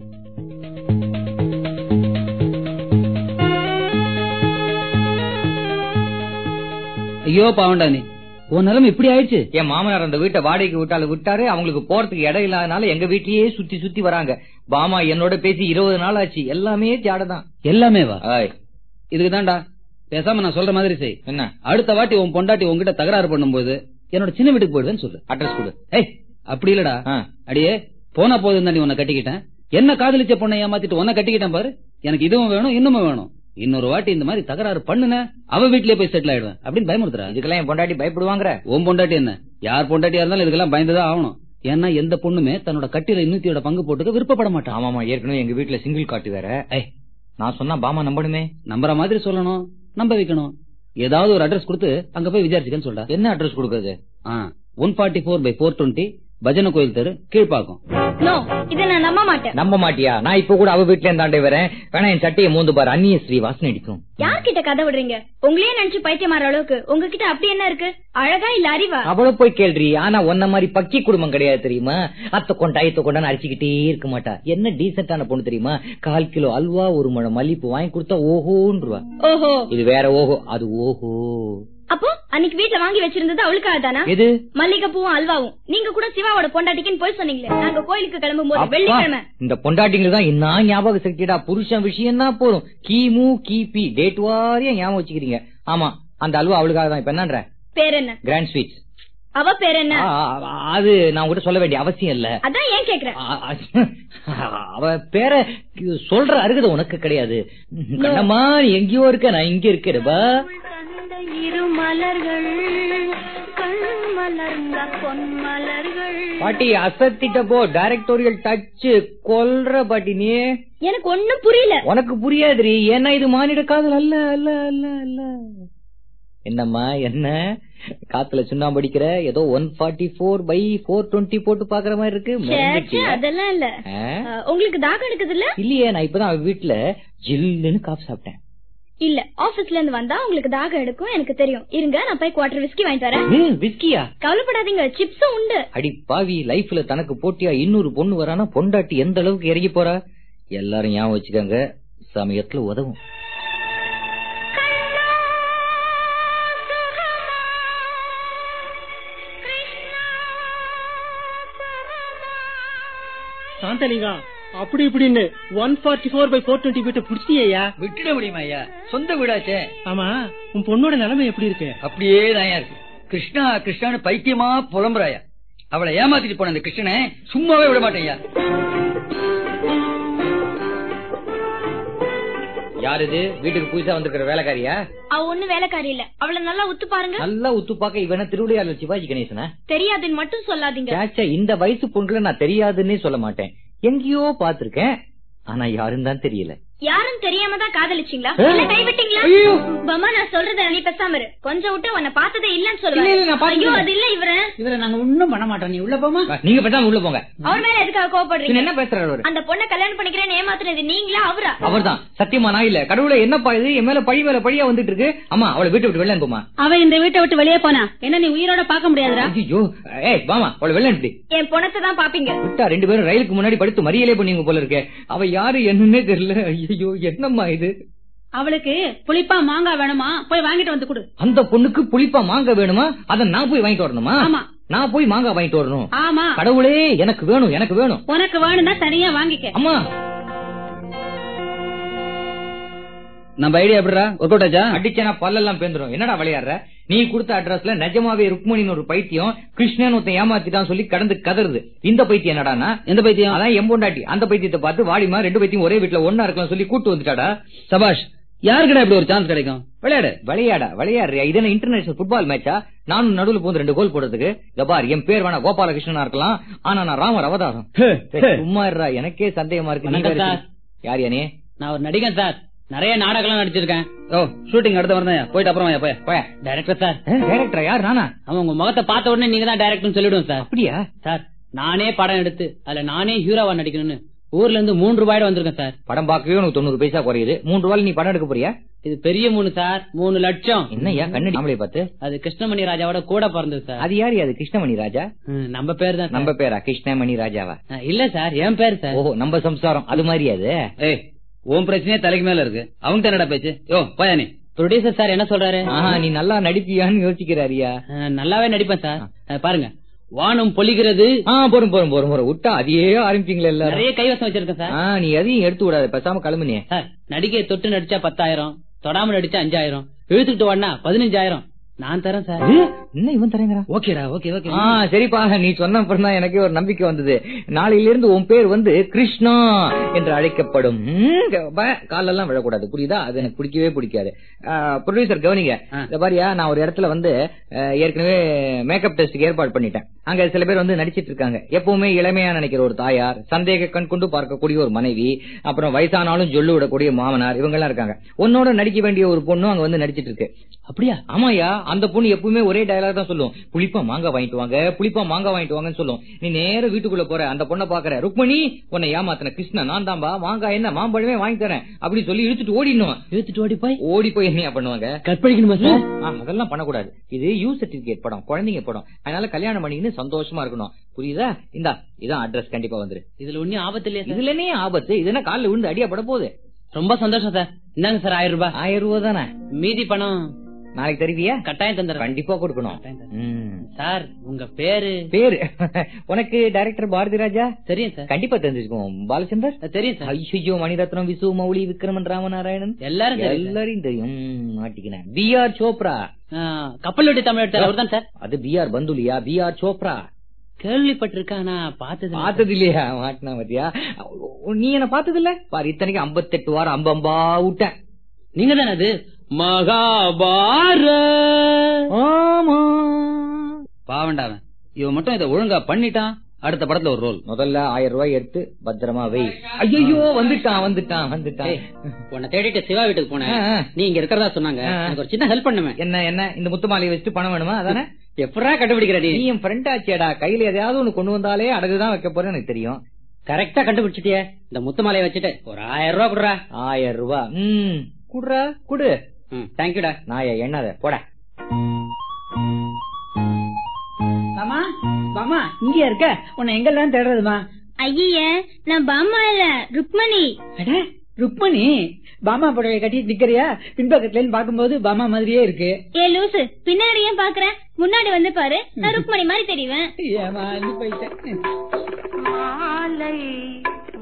ஐயோ பாவண்டா நீ உன் நிலைமை இப்படி ஆயிடுச்சு என் மாமனார் அந்த வீட்டை வாடகைக்கு விட்டாலும் விட்டாரு அவங்களுக்கு போறதுக்கு இடம் இல்லாதனால எங்க வீட்லயே சுத்தி சுத்தி வராங்க பாமா என்னோட பேசி இருபது நாள் ஆச்சு எல்லாமே ஜாடதான் எல்லாமே வா ஆய் இதுக்கு தான்டா பேசாம நான் சொல்ற மாதிரி செய் என்ன அடுத்த வாட்டி உன் பொண்டாட்டி உன்கிட்ட தகராறு பண்ணும்போது என்னோட சின்ன வீட்டுக்கு போயிடுவேன்னு சொல்லு அட்ரஸ் கொடு ஏய் அப்படி இல்லடா ஆ. அடியே போனா போதும் தாண்டி உன்னை கட்டிக்கிட்டேன் என்ன காதலிச்ச பொண்ணை ஏமாத்திட்டு உன்னை கட்டிக்கிட்டேன் பாரு எனக்கு இதுவும் வேணும் இன்னும் வேணும் இன்னொரு வாட்டி இந்த மாதிரி தகராறு பண்ணுன அவ வீட்லயே போய் செட்டில் ஆயிடுவேன் அப்படின்னு பயமுறுத்துறா இதுக்கெல்லாம் என் பொண்டாட்டி பயப்படுவாங்கற உன் பொண்டாட்டி என்ன யார் பொண்டாட்டியா இருந்தாலும் இதுக்கெல்லாம் பயந்துதான் ஆகணும் ஏன்னா எந்த பொண்ணுமே தன்னோட கட்டில இன்னூத்தியோட பங்கு போட்டுக்க விருப்பப்பட மாட்டான் ஆமாமா ஏற்கனவே எங்க வீட்டுல சிங்கிள் காட்டு வேற ஏய் நான் சொன்னா பாமா நம்பணுமே நம்புற மாதிரி சொல்லணும் நம்ப வைக்கணும் ஏதாவது ஒரு அட்ரஸ் கொடுத்து அங்க போய் விசாரிச்சுக்கன்னு சொல்றா என்ன அட்ரஸ் கொடுக்கறது one forty four by four twenty பஜனை கோயில் தெரு கீழ்பாக்கம் நோ இத நான் நம்ப மாட்டேன் நம்ப மாட்டியா நான் இப்ப கூட அவ வீட்டுல இருந்தாண்டே வரேன் வேணா என் சட்டையை மூந்து பாரு அந்நிய ஸ்ரீ வாசனை அடிக்கும் யார்கிட்ட கதை விடுறீங்க உங்களையே நினைச்சு பைத்தியம் மாற அளவுக்கு உங்ககிட்ட அப்படி என்ன இருக்கு அழகா இல்ல அறிவா அவள போய் கேள்றி ஆனா உன்ன மாதிரி பக்கி குடும்பம் கிடையாது தெரியுமா அத்தை கொண்டா இத்த கொண்டான்னு அடிச்சுக்கிட்டே இருக்க மாட்டா என்ன டீசென்டான பொண்ணு தெரியுமா கால் கிலோ அல்வா ஒரு முழம் மல்லிப்பூ வாங்கி கொடுத்தா ஓஹோன்றுவா ஓஹோ இது வேற ஓஹோ அது ஓஹோ அப்போ அன்னைக்கு வீட்ல வாங்கி வச்சிருந்தது அவளுக்காக தானா எது மல்லிகைப்பூவும் அல்வாவும் நீங்க கூட சிவாவோட பொண்டாட்டிக்குன்னு போய் சொன்னீங்களே நாங்க கோயிலுக்கு கிளம்பும் போது அப்பா, வெள்ளிக்கிழமை இந்த பொண்டாட்டிங்களுக்கு தான் என்ன ஞாபக சக்திடா புருஷன் விஷயம் தான் போதும் கிமு கிபி டேட் வாரியா ஞாபகம் வச்சுக்கிறீங்க ஆமா அந்த அல்வா அவளுக்காக தான் இப்ப என்னன்ற பேர் என்ன கிராண்ட் ஸ்வீட்ஸ் அவ பேர் என்ன அது நான் உங்ககிட்ட சொல்ல வேண்டிய அவசியம் இல்ல அதான் ஏன் கேக்குறேன் ஆ, ஆ, அவ பேர சொல்ற அருகதை உனக்கு கிடையாது கண்ணம்மா நீ எங்கேயோ இருக்க நான் இங்க இருக்கிறப்பா இரு மலர்கள் கண் மலர்ந்த பொன் மலர்கள் பாட்டி அசத்திட்ட போ டைரக்டோரியல் டச் கொல்ற பாட்டி நீ எனக்கு ஒண்ணும் புரியல உனக்கு புரியாதுரி ஏன்னா இது மானிட காதல் அல்ல அல்ல அல்ல அல்ல என்னம்மா என்ன காத்துல சுண்ணாம்பு அடிக்கிற ஏதோ one forty four by four twenty போட்டு பாக்குற மாதிரி இருக்கு ச்சே, மறந்துட்டியா? அதெல்லாம் இல்ல ஆ? அஹ், உங்களுக்கு தாகம் எடுக்குது இல்ல இல்லையே நான் இப்பதான் அவ வீட்டுல ஜில்லுன்னு காஃபி சாப்பிட்டேன் இல்ல ஆபீஸ்ல இருந்து வந்தா உங்களுக்கு தாகம் எடுக்கும் எனக்கு தெரியும் இருங்க நான் போய் குவார்டர் விஸ்கி வாங்கிட்டு வரேன் ம், விஸ்கியா கவலைப்படாதீங்க சிப்ஸும் உண்டு அடி பாவி லைஃப்ல தனக்கு போட்டியா இன்னொரு பொண்ணு வரானா பொண்டாட்டி எந்த அளவுக்கு இறங்கி போறா எல்லாரும் ஞாபகம் வச்சுக்கோங்க சமயத்துல உதவும் சாந்தலிங்கம் அப்படி இப்படின்னு one forty four by four twenty வீட்டை பிடிச்சியா விட்டுட முடியுமா ஐயா சொந்த வீடாச்சே ஆமா உன் பொண்ணோட நிலைமை எப்படி இருக்கு அப்படியே தான் இருக்கு கிருஷ்ணா கிருஷ்ணான்னு பைத்தியமா புலம்புறாயா அவளை ஏமாத்திட்டு போன அந்த கிருஷ்ணனை சும்மாவே விட மாட்டேன் ஐயா யார் இது வீட்டுக்கு புதுசா வந்திருக்கிற வேலைக்காரியா அவ ஒண்ணு வேலைக்காரி இல்ல அவள நல்லா உத்து பாருங்க நல்லா உத்து பார்க்க இவன திருவிளையாடல சிவாஜி கணேசனா தெரியாதுன்னு மட்டும் சொல்லாதீங்க சேச்சே இந்த வயசு பொண்ணுல நான் தெரியாதுன்னே சொல்ல மாட்டேன் எங்கேயோ பாத்திருக்கேன் ஆனா யாருன்னு தான் தெரியல யாரும் தெரியாம தான் காதலிச்சீங்களா ஆ. இல்ல கைவிட்டீங்களா ஐயோ. பமா நான் சொல்றத நீ பேசாம இரு கொஞ்சம் விட்டு உன்னை பார்த்ததே இல்லன்னு இல்ல, இல்ல, நான் சொல்லுவேன் பார்த்தது ஐயோ இல்ல. அது இல்ல இவரு இவரை நாங்க ஒண்ணும் பண்ண மாட்டோம் நீ உள்ள போமா நீங்க பேசாம உள்ள போங்க அவர் மேல எதுக்காக பின்ன கோவப்படுறீங்க என்ன பேசுறாரு அவரு அந்த பொண்ணை கல்யாணம் பண்ணிக்கிறேன்னு ஏமாத்துனது நீங்களா அவரா அவர்தான் சத்தியமா நான் இல்ல கடவுளை என்னப்பா இது என் மேல பழி மேல பழியா வந்துட்டு இருக்கு அம்மா அவளை வீட்டை விட்டு வெளில அனுப்புமா அவ இந்த வீட்டை விட்டு வெளியே போனா என்ன நீ உயிரோட பார்க்க முடியாதுடா ஐயோ ஏய் வாமா அவளை வெளில அனுப்பி என் பொணத்தை தான் பாப்பீங்க விட்டா ரெண்டு பேரும் ரயிலுக்கு முன்னாடி படுத்து மறியலே பண்ணுவீங்க போல இருக்கே அவ யாரு என்னன்னே தெரியல ஐயோ என்னம்மா இது அவளுக்கு புளிப்பா மாங்காய் வேணுமா போய் வாங்கிட்டு வந்து கொடு அந்த பொண்ணுக்கு புளிப்பா மாங்காய் வேணுமா அத நான் போய் வாங்கிட்டு வரணுமா ஆமா. நான் போய் மாங்காய் வாங்கிட்டு வரணும் ஆமா கடவுளே எனக்கு வேணும் எனக்கு வேணும் உனக்கு வேணும்னா தனியா வாங்கிக்க அம்மா நம்ம ஐடியா எப்படிடா ஒர்க் அவுட் ஆச்சா அடிச்சனா பல்லெல்லாம் பேந்துரும் என்னடா விளையாடுற நீ கொடுத்த அட்ரஸ்ல நிஜமாவே ருக்மணின்னு ஒரு பைத்தியம் கிருஷ்ணன் ஒருத்தன் ஏமாத்திட்டான் சொல்லி கடந்து கதறுது இந்த பைத்தியம் என்னடானா எந்த பைத்தியம் அதான் எம்பொண்டாட்டி அந்த பைத்தியத்தை பார்த்து வாடிமா ரெண்டு பைத்தியம் ஒரே வீட்டுல ஒன்னா இருக்கலாம் சொல்லி கூட்டு வந்துட்டாடா சபாஷ் யாருக்குடா இப்படி ஒரு சான்ஸ் கிடைக்கும் விளையாடு விளையாடா விளையாடுறியா இது என்ன இன்டர்நேஷனல் ஃபுட்பால் மேட்சா நானும் நடுவுல போந்து ரெண்டு கோல் போடுறதுக்கு இதோ பார் என் பேர் வேணா கோபாலகிருஷ்ணனா இருக்கலாம் ஆனா நான் ராமர் அவதாரம் சரி, சும்மா இருடா எனக்கே சந்தேகமா இருக்கு நீ வணக்கம் வேற சார். சொல்லு. யார் யானே நான் ஒரு நடிகன் சார் நிறைய நாடகம் நடிச்சிருக்கேன் ஓ ஷூட்டிங் அடுத்த வரதான் போயிட்டு அப்புறம் வாயா, போய் போய டைரக்டர் சார் டைரக்டரா யார் நானா அவன் உங்க முகத்தை பார்த்த உடனே நீங்க தான் டைரக்டர் சொல்லிடுவோம் சார் அப்படியா சார் நானே படம் எடுத்து அதுல நானே ஹீரோவா நடிக்கணும்னு ஊர்ல இருந்து மூன்று ரூபாயோட வந்திருக்கேன் சார் படம் பார்க்கவே உனக்கு தொண்ணூறு பைசா குறையுது மூன்று ரூபாய் நீ படம் எடுக்க போறியா இது பெரிய மூணு சார் மூணு லட்சம் என்னய்யா கண்ணடி ஆம்பளை பார்த்து அது கிருஷ்ணமணி ராஜாவோட கூட பிறந்தது சார் அது யாரு அது கிருஷ்ணமணி ராஜா ம், நம்ம பேர் தான் நம்ம பேரா கிருஷ்ணமணி ராஜாவா சார். இல்ல சார் என் பேர் சார் ஓஹோ நம்ம சம்சாரம் அது மாதிரி அது ஏய் உன் பிரச்சனையே தலைக்கு மேல இருக்கு அவங்க என்னடா பேச்சு யோ போயா நீ ப்ரொடியூசர் சார் என்ன சொல்றாரு ஆஹா நீ நல்லா நடிப்பியான்னு யோசிக்கிறாரியா அஹ், நல்லாவே நடிப்பேன் சார் அஹ், பாருங்க வானம் பொழிகிறது ஆ போறோம் போறோம் போறோம் போறோம் விட்டா அதையே ஆரம்பிச்சீங்களா எல்லாரும் நிறைய கைவசம் வச்சிருக்கேன் சார் ஆ நீ எதையும் எடுத்து விடாத பேசாம கிளம்பு நீ சார் நடிகை தொட்டு நடிச்சா பத்தாயிரம் தொடாம நடிச்சா அஞ்சாயிரம் இழுத்துக்கிட்டு வாடினா பதினஞ்சாயிரம் நான் தரேன் சார் என்ன இவன் தரேங்கிறா ஓகேடா ஓகே ஓகே ஆ சரிப்பா நீ சொன்ன அப்புறம் தான் எனக்கே ஒரு நம்பிக்கை வந்தது நாளையில இருந்து உன் பேர் வந்து கிருஷ்ணா என்று அழைக்கப்படும் ம், ப- காலெல்லாம் விழக்கூடாது புரியுதா அது எனக்கு பிடிக்கவே பிடிக்காது ப்ரொடியூசர் கவனிங்க ஆ. இந்த பாரியா நான் ஒரு இடத்துல வந்து அஹ், ஏற்கனவே மேக்கப் டெஸ்டுக்கு ஏற்பாடு பண்ணிட்டேன் அங்க சில பேர் வந்து நடிச்சிட்டு இருக்காங்க எப்பவுமே இளமையா நினைக்கிற ஒரு தாயார் சந்தேக கண் கொண்டு பார்க்கக்கூடிய ஒரு மனைவி அப்புறம் வயசானாலும் ஜொல்லு விடக்கூடிய மாமனார் இவங்க எல்லாம் இருக்காங்க உன்னோட நடிக்க வேண்டிய ஒரு பொண்ணும் அங்க வந்து நடிச்சிட்டு இருக்கு அப்படியா ஆமாயா அந்த பொண்ணு எப்பவுமே ஒரே டயலாக் தான் சொல்லும் புளிப்பா மாங்காய் வாங்கிட்டு வாங்க புளிப்பா மாங்காய் வாங்கிட்டு வாங்கன்னு சொல்லும் நீ நேர வீட்டுக்குள்ள போற அந்த பொண்ணை பாக்குற ருக்மணி உன்னை ஏமாத்தின கிருஷ்ணன் நான் தான்பா மாங்காய் என்ன மாம்பழமே வாங்கி தரேன் அப்படி சொல்லி இழுத்துட்டு ஓடிடணும் இழுத்துட்டு ஓடி போய் ஓடி போய் என்னையா பண்ணுவாங்க கற்பழிக்கணுமா சார் ஆ, அதெல்லாம் பண்ணக்கூடாது இது யூ சர்டிபிகேட் படம் குழந்தைங்க படம் அதனால கல்யாணம் பண்ணிக்கின்னு சந்தோஷமா இருக்கணும் புரியுதா இந்தா இதான் அட்ரஸ் கண்டிப்பா வந்துரு இதுல ஒன்னும் ஆபத்து இல்லையா சார் இதுல என்ன ஆபத்து இது என்ன காலில் விழுந்து அடியா பட போகுது ரொம்ப சந்தோஷம் சார் இந்தாங்க சார் ஆயிரம் ரூபாய் ஆயிரம் ரூபா தானே மீதி பணம் நாளைக்கு தருவியா கட்டாயம் தந்துடுறேன் கண்டிப்பா கொடுக்கணும் கட்டாயம் தந்துடுறேன். ம். சார் உங்க பேரு பேரு உனக்கு டைரக்டர் பாரதி ராஜா தெரியும் சார் கண்டிப்பா தெரிஞ்சுக்கோம் பாலச்சந்தர் அஹ், தெரியும் சார் ஐயோ மணிரத்னம் விசு மௌலி விக்ரமன் ராமநாராயணன் எல்லாரும் தெரியும் சார். எல்லாரையும் தெரியும் ம், மாட்டிக்கினேன் பி ஆர் சோப்ரா ஆஹ், கப்பல் வெட்டி தமிழ் எடுத்தார் அவர்தான் சார் அது பி ஆர் பந்துலியா பி ஆர் சோப்ரா கேள்விப்பட்டிருக்கேன் ஆனா பார்த்தது இல்ல. பார்த்தது இல்லையா மாட்டினா பாத்தியா நீ என்ன பார்த்தது இல்ல பாரு இத்தனைக்கு ஐம்பத்தெட்டு வாரம் அம்பம்பா விட்டேன் நீங்க தானே அது மகாபார ஆமா பாவண்டாவன் இவன் மட்டும் இதை ஒழுங்கா பண்ணிட்டான் அடுத்த படத்துல ஒரு ரோல் முதல்ல ஆயிரம் ரூபாய் எடுத்து பத்திரமா வை ஐயோ வந்துட்டான் வந்துட்டான் வந்துட்டான் உன்னை தேடிட்டு சிவா வீட்டுக்கு போனேன் ஆ, ஆ. நீ இங்க இருக்கிறதா சொன்னாங்க ஆ. எனக்கு ஒரு சின்ன ஹெல்ப் பண்ணுவேன் என்ன என்ன இந்த முத்து மாலையை வச்சுட்டு பணம் வேணுமா அதானே எப்படா கண்டுபிடிக்கிற நீ நீ என் ஃப்ரெண்ட் ஆச்சேடா கையில எதையாவது ஒண்ணு கொண்டு வந்தாலே அடகுதான் வைக்க போறேன்னு எனக்கு தெரியும் கரெக்டா கண்டுபிடிச்சிட்டியே இந்த முத்து மாலையை வச்சுட்டு ஒரு ஆயிரம் ரூபா குடுறா ஆயிரம் ரூபாய் ம் குடுறா குடு ம் தேங்க்யூடா நாய எண்ணாத போட மாமா மாமா இங்க இருக்க உன்னை எங்கெல்லாம் தேடுறதுமா ஐய நான் பாமா இல்ல ருக்மணி அட ருக்மணி பாமா புடவை கட்டிட்டு நிக்கிறியா பின்பக்கத்துல இருந்து பாக்கும்போது பாமா மாதிரியே இருக்கு ஏ லூசு பின்னாடி ஏன் பாக்குறேன் முன்னாடி வந்து பாரு நான் ருக்மணி மாதிரி தெரிவேன் ஏமா நீ போயிட்ட மாலை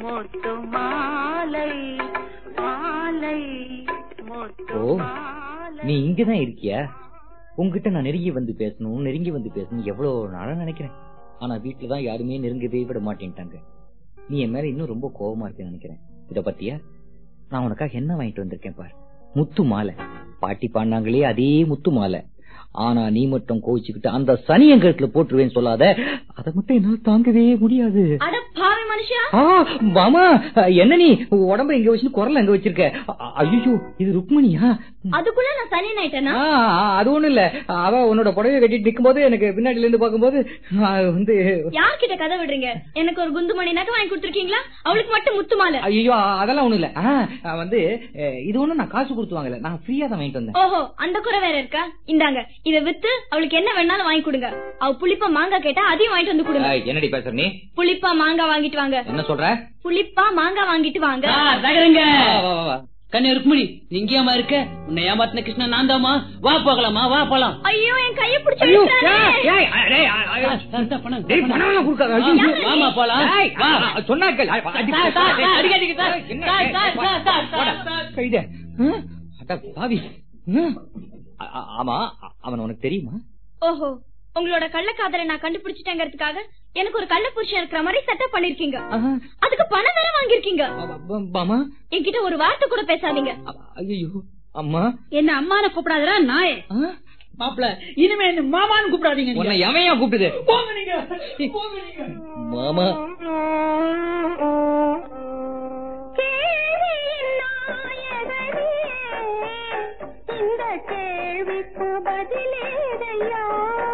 முத்து மாலை மாலை முத்து ஓ நீ இங்கதான் இருக்கியா உங்ககிட்ட நான் நெருங்கி வந்து பேசணும் நெருங்கி வந்து பேசணும் எவ்வளவு நாளா நினைக்கிறேன் ஆனா வீட்டுலதான் யாருமே நெருங்கவே விட மாட்டேன்ட்டாங்க நீ என் மேல இன்னும் ரொம்ப கோவமா இருக்கேன்னு நினைக்கிறேன் இத பத்தியா நான் உனக்காக என்ன வாங்கிட்டு வந்திருக்கேன் பார் முத்து மாலை பாட்டி பாண்டாங்களே அதே முத்து மாலை ஆனா நீ மட்டும் கோவிச்சுக்கிட்டு அந்த சனியங்கத்துல போட்டுருவேன்னு சொல்லாத அதை மட்டும் என்னால தாங்கவே முடியாது அட பாவி மனுஷா ஆ, மாமா என்ன நீ உடம்ப எங்க வச்சு குரல் எங்க வச்சிருக்க ஐயோ இது ருக்மணியா அதுக்குள்ள நான் சனி ஆயிட்டேனா ஆ, ஆ, அது ஒண்ணும் இல்ல அவ உன்னோட புடவை கட்டிட்டு நிக்கும் போது எனக்கு பின்னாடில இருந்து பாக்கும்போது ஆ, வந்து யார்கிட்ட கதை விடுறீங்க எனக்கு ஒரு குண்டு மணி நகை வாங்கி கொடுத்துருக்கீங்களா அவளுக்கு மட்டும் முத்து மாலை ஐயோ அதெல்லாம் ஒண்ணும் இல்ல ஆ, ஆ, வந்து அஹ், இது ஒண்ணும் நான் காசு கொடுத்து வாங்கல நான் ஃப்ரீயா தான் வாங்கிட்டு வந்தேன் ஓஹோ அந்த குறை வேற இருக்கா இந்தாங்க இத வித்து அவளுக்கு என்ன வேணாலும் வாங்கி கொடுங்க அவ புளிப்பா மாங்காய் கேட்டா அதையும் வாங்கிட்டு வந்து கொடுங்க ஏய், என்னடி பேசுற நீ புளிப்பா மாங்காய் வாங்கிட்டு வாங்க என்ன சொல்ற புளிப்பா மாங்காய் வாங்கிட்டு வாங்க தகருங்க வா, வா, வா, வா. கண்ணே ருக்மிணி நீ இங்கேயாமா இருக்க உன்னை ஏமாத்தின கிருஷ்ணன் நான் தாமா வா போகலாமா வா போலாம் ஐயோ என் கைய பிடிச்சு ஐயோ, இழுத்தானே. ஏய், ஏய், ஏய், ஏய், ஏய், ஏய். சார், சார், பணம், டேய், பணம். பணம்லாம் கொடுக்காத. ஐயோ. வாமா, வாமா போலாம் ஏய், வா ஆ, சொன்னா கேள். அடி, அடி, சார், சார், சார், அடிக்காதீங்க, சார். என்ன, சார், ஏய், சார், போடா, சார், சார், போடா. சார். கைதே. ஆ? அட, பாவி. ஆ? ஆ, ஆ, ஆமா அவன் உனக்கு தெரியுமா ஓஹோ உங்களோட கள்ளக்காதலை நான் கண்டுபிடிச்சிட்டேங்கிறதுக்காக எனக்கு ஒரு கள்ள புருஷன் இருக்கிற மாதிரி செட்டப் பண்ணிருக்கீங்க ஆஹா. அதுக்கு பணம் வேற வாங்கிருக்கீங்க ப- ப- பாமா என்கிட்ட ஒரு வார்த்தை கூட பேசாதீங்க ஐயோ அம்மா என்ன அம்மான கூப்பிடாதடா நாயே ஆ? மாப்பிள இனிமே என்ன மாமான்னு கூப்பிடாதீங்க உன்னை நீங்க. எவன் ஏன் கூப்பிடுது போங்க நீங்க போங்க நீங்க மாமா இந்த கேள்விக்கு பதிலேதையா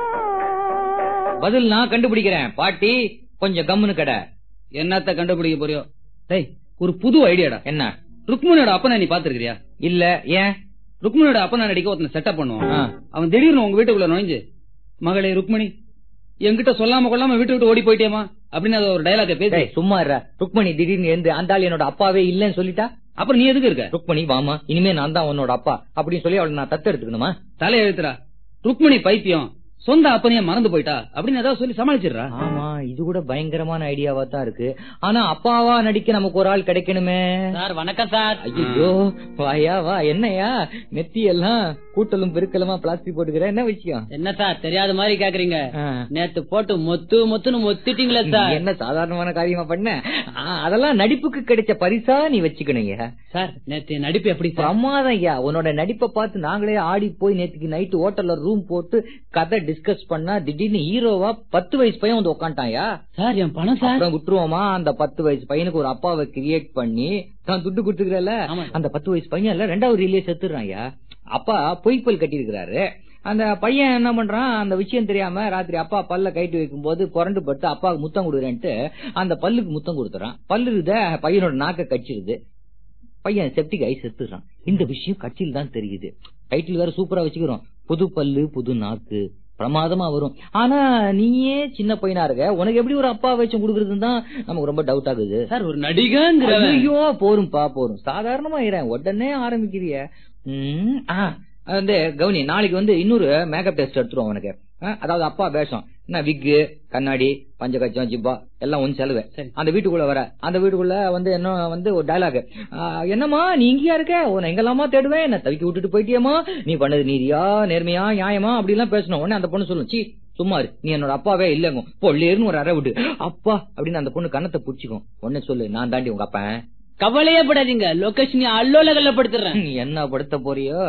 பதில் நான் கண்டுபிடிக்கிறேன் பாட்டி கொஞ்சம் கம்முனு கடை என்னத்த கண்டுபிடிக்க போறியோ டேய் ஒரு புது ஐடியாடா என்ன ருக்மிணியோட அப்பனை நீ பாத்துருக்கியா இல்ல ஏன் ருக்மிணியோட அப்பனை நடிக்க ஒருத்தனை செட்டப் பண்ணுவான் ஆ. அவன் திடீர்னு உங்க வீட்டுக்குள்ள நுழைஞ்சு மகளே ருக்மிணி என்கிட்ட சொல்லாம கொள்ளாம வீட்டு விட்டு ஓடி போயிட்டேமா அப்படின்னு அது ஒரு டைலாக பேசி டேய், சும்மா இருடா. ருக்மணி திடீர்னு எழுந்து அந்த ஆள் என்னோட அப்பாவே இல்லன்னு சொல்லிட்டா அப்புறம் நீ எதுக்கு இருக்க ருக்மணி வாமா இனிமே நான் தான் உன்னோட அப்பா அப்படின்னு சொல்லி அவளை நான் தத்து எடுத்துக்கணுமா தலை எழுத்துறா ருக்மிணி பைத்தியம் சொந்த அப்பனைய மறந்து போயிட்டா அப்படின்னு ஏதாவது சொல்லி சமாளிச்சிடுறா ஆமா இது கூட பயங்கரமான ஐடியாவா தான் இருக்கு ஆனா அப்பாவா நடிக்க நமக்கு ஒரு ஆள் கிடைக்கணுமே சார் வணக்கம் சார் ஐயோ வாயா வா என்னையா நெத்தி எல்லாம் கூட்டலும் பெருக்கலுமா பிளாஸ்டிக் போட்டுக்கிற என்ன விஷயம் என்ன சார் தெரியாத மாதிரி கேக்குறீங்க ஆ. நேத்து போட்டு மொத்து மொத்துன்னு மொத்திட்டீங்களே நீ சார் என்ன சாதாரணமான காரியமா பண்ண ஆ, அதெல்லாம் நடிப்புக்கு கிடைச்ச பரிசா நீ வச்சுக்கணுங்க சார் நேத்து நடிப்பு எப்படி சார் பிரமாதம் ஐயா உன்னோட நடிப்பை பார்த்து நாங்களே ஆடி போய் நேத்துக்கு நைட்டு ஹோட்டல்ல ரூம் போட்டு கதை டிஸ்கஸ் பண்ணா திடீர்னு ஹீரோவா பத்து வயசு பையன் வந்து உட்காந்துட்டாயா சார் என் பணம் சார் அப்புறம் விட்டுருவோமா அந்த பத்து வயசு பையனுக்கு ஒரு அப்பாவை கிரியேட் பண்ணி நான் துட்டு கொடுத்துக்கிறல ஆமா. அந்த பத்து வயசு பையன் இல்ல ரெண்டாவது ரீலே செத்துறான்யா அப்பா பொய்ப்பல் கட்டி இருக்கிறாரு அந்த பையன் என்ன பண்றான் அந்த விஷயம் தெரியாம ராத்திரி அப்பா பல்ல கைட்டு வைக்கும் போது புரண்டு பட்டு அப்பாவுக்கு முத்தம் கொடுக்குறேன்ட்டு அந்த பல்லுக்கு முத்தம் கொடுத்துறான் பல்லு இருத பையனோட நாக்க கச்சிருது பையன் செப்டிக் ஆகி செத்துறான் இந்த விஷயம் கட்சியில் தான் தெரியுது டைட்டில் வேற சூப்பரா வச்சுக்கிறோம் புது பல்லு புது நாக்கு பிரமாதமா வரும் ஆனா நீயே சின்ன பையனா இருக்க உனக்கு எப்படி ஒரு அப்பா வச்சு கொடுக்கறதுன்னு தான் நமக்கு ரொம்ப டவுட் ஆகுது சார் ஒரு நடிகங்கிற ஐயோ போரும்பா போரும் சாதாரணமா இரேன் உடனே ஆரம்பிக்கிறிய ம், ஆ, அது வந்து கவுனி நாளைக்கு வந்து இன்னொரு மேக்கப் டெஸ்ட் எடுத்துருவோம் உனக்கு ஆ, அதாவது அப்பா வேஷம் என்ன விக்கு கண்ணாடி பஞ்சகச்சம் ஜிப்பா எல்லாம் ஒன்னு செலவு அந்த வீட்டுக்குள்ள வர அந்த வீட்டுக்குள்ள வந்து என்ன வந்து ஒரு டயலாக் என்னம்மா நீ இங்கேயா இருக்க உன்னை எங்கெல்லாமா தேடுவேன் என்ன தவிக்க விட்டுட்டு போயிட்டியம்மா நீ பண்ணது நீதியா நேர்மையா நியாயமா அப்படி எல்லாம் பேசணும் உடனே அந்த பொண்ணு சொல்லும் சீ சும்மா இரு நீ என்னோட அப்பாவே இல்லங்க பொல்லேருன்னு ஒரு அறை விட்டு அப்பா அப்படின்னு அந்த பொண்ணு கண்ணத்தை புடிச்சுக்கும் உடனே சொல்லு நான் தாண்டி உங்க அப்பன் கவலையே படாதீங்க லொகேஷன் அல்லோல கல்லப்படுத்துறேன் நீ என்ன படுத்த போறியோ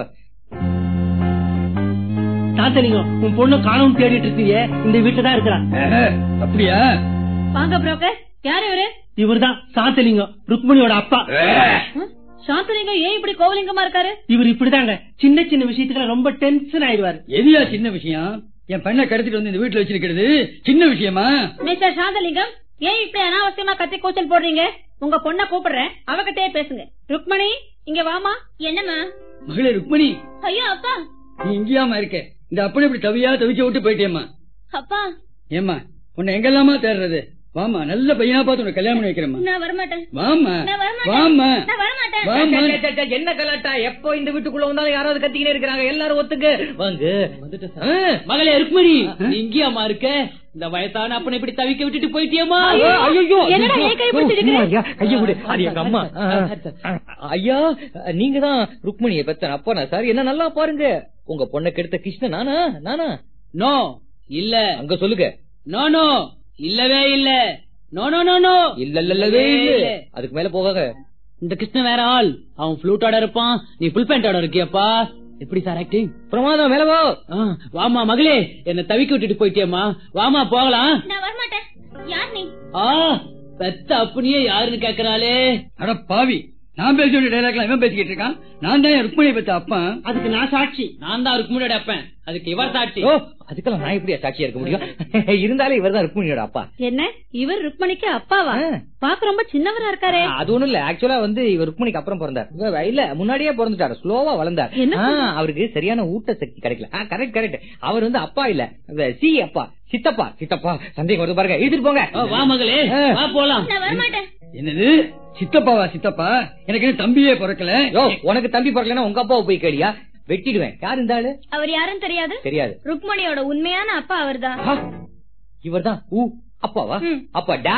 தாத்தலிங்கம் உன் பொண்ணு காணும் தேடிட்டு இருக்கீங்க இந்த வீட்டுல தான் இருக்கிறான் அப்படியா வாங்க புரோக்கர் யார் இவரு இவர்தான் சாத்தலிங்கம் ருக்மணியோட அப்பா சாந்தலிங்கம் ஏன் இப்படி கோவலிங்கமா இருக்காரு இவர் இப்படிதாங்க சின்ன சின்ன விஷயத்துக்கு ரொம்ப டென்ஷன் ஆயிடுவாரு எதியா சின்ன விஷயம் என் பெண்ணை கடத்திட்டு வந்து இந்த வீட்டுல வச்சிருக்கிறது சின்ன விஷயமா மிஸ்டர் சாந்தலிங்கம் ஏன் இப்படி அனாவசியமா கத்தி கூச்சல் போடுறீங்க உங்க பொண்ண கூப்பிடுறேன் அவகிட்டயே பேசுங்க ருக்மணி இங்க வாமா என்னம்மா மகளே ருக்மணி ஐயோ அப்பா நீ இங்கேயாம இருக்க இந்த அப்படி இப்படி தவியா தவிக்க விட்டு போயிட்டேம்மா அப்பா ஏம்மா உன்னை எங்கெல்லாமா தேடுறது வாமா நல்ல பையனா பார்த்து உனக்கு கல்யாணம் பண்ணி வைக்கிறேம்மா நான் வரமாட்டேன் வாமா நான் வரமாட்டேன் வாமா நான் வரமாட்டேன் வாமா சே, சே, சே, என்ன கலாட்டா எப்போ இந்த வீட்டுக்குள்ள வந்தாலும் யாராவது கத்திக்கினே இருக்காங்க எல்லாரும் ஒத்துக்கு வாங்க ஆ. மகளே ருக்மணி நீ இங்கேயாமா இருக்க இந்த வயசான அப்பனை இப்படி தவிக்க விட்டுட்டு போயிட்டியம்மா ஐயோ, ஐயோ, என்னடா ஐயோ, என் கை பிடிச்சிட்டு ஐயோ, ஐயா, கையை விடு. அது எங்க அம்மா ஐயா நீங்க தான் ருக்மணியை பெத்த அப்பா சார் என்ன நல்லா பாருங்க உங்க பொண்ணை கெடுத்த கிருஷ்ணன் நானா நானா நோ இல்ல அங்க சொல்லுங்க நோ நோ இல்லவே இல்ல நோ நோ நோ நோ இல்ல இல்ல இல்லவே இல்ல அதுக்கு மேல போகாத இந்த கிருஷ்ணன் வேற ஆள் அவன் ஃப்ளூட்டோட இருப்பான் நீ ஃபுல் பேண்டோட இருக்கியப்பா எப்படி சார் ஆக்டிங் பிரமாதம் மேல வா வாமா மகளே என்ன தவிக்க விட்டுட்டு போயிட்டியம்மா வாமா போகலாம் நான் வரமாட்டேன் யார் நீ ஆ பெத்த அப்படியே யாருன்னு கேக்குறாளே அட பாவி நான் பேச வேண்டிய டைலாக்லாம் இவன் பேசிக்கிட்டு இருக்கான் நான் தான் ருக்மணியை பத்த அப்பா அதுக்கு நான் சாட்சி நான் தான் ருக்மணியோட அப்பேன் அதுக்கு இவர் சாட்சி ஓ அதுக்கெல்லாம் நான் எப்படியா சாட்சியா இருக்க முடியும் இருந்தாலே இவர் தான் ருக்மணியோட அப்பா என்ன இவர் ருக்மணிக்கு அப்பாவா பாக்க ரொம்ப சின்னவரா இருக்காரே அது ஒண்ணும் இல்ல ஆக்சுவலா வந்து இவர் ருக்மணிக்கு அப்புறம் பிறந்தார் இவ- இல்ல முன்னாடியே பிறந்துட்டாரு ஸ்லோவா வளர்ந்தார் என்ன ஆ, அவருக்கு சரியான ஊட்டசக்தி கிடைக்கல கரெக்ட் கரெக்ட் அவர் வந்து அப்பா இல்ல இந்த சி அப்பா சித்தப்பா சித்தப்பா சந்தேகம் வருது பாருங்க எடுத்துட்டு போங்க ஓ, வா மகளே வா போலாம் நான் வரமாட்டேன் என்னது சித்தப்பாவா சித்தப்பா எனக்கு இன்னும் தம்பியே பிறக்கல யோ உனக்கு தம்பி பிறக்கலன்னா உங்க அப்பாவை போய் கேடியா வெட்டிடுவேன் யார் இந்த ஆளு அவர் யாருன்னு தெரியாது தெரியாது ருக்மணியோட உண்மையான அப்பா அவர்தான் இவர் தான் ஊ அப்பாவா ம். அப்பா டா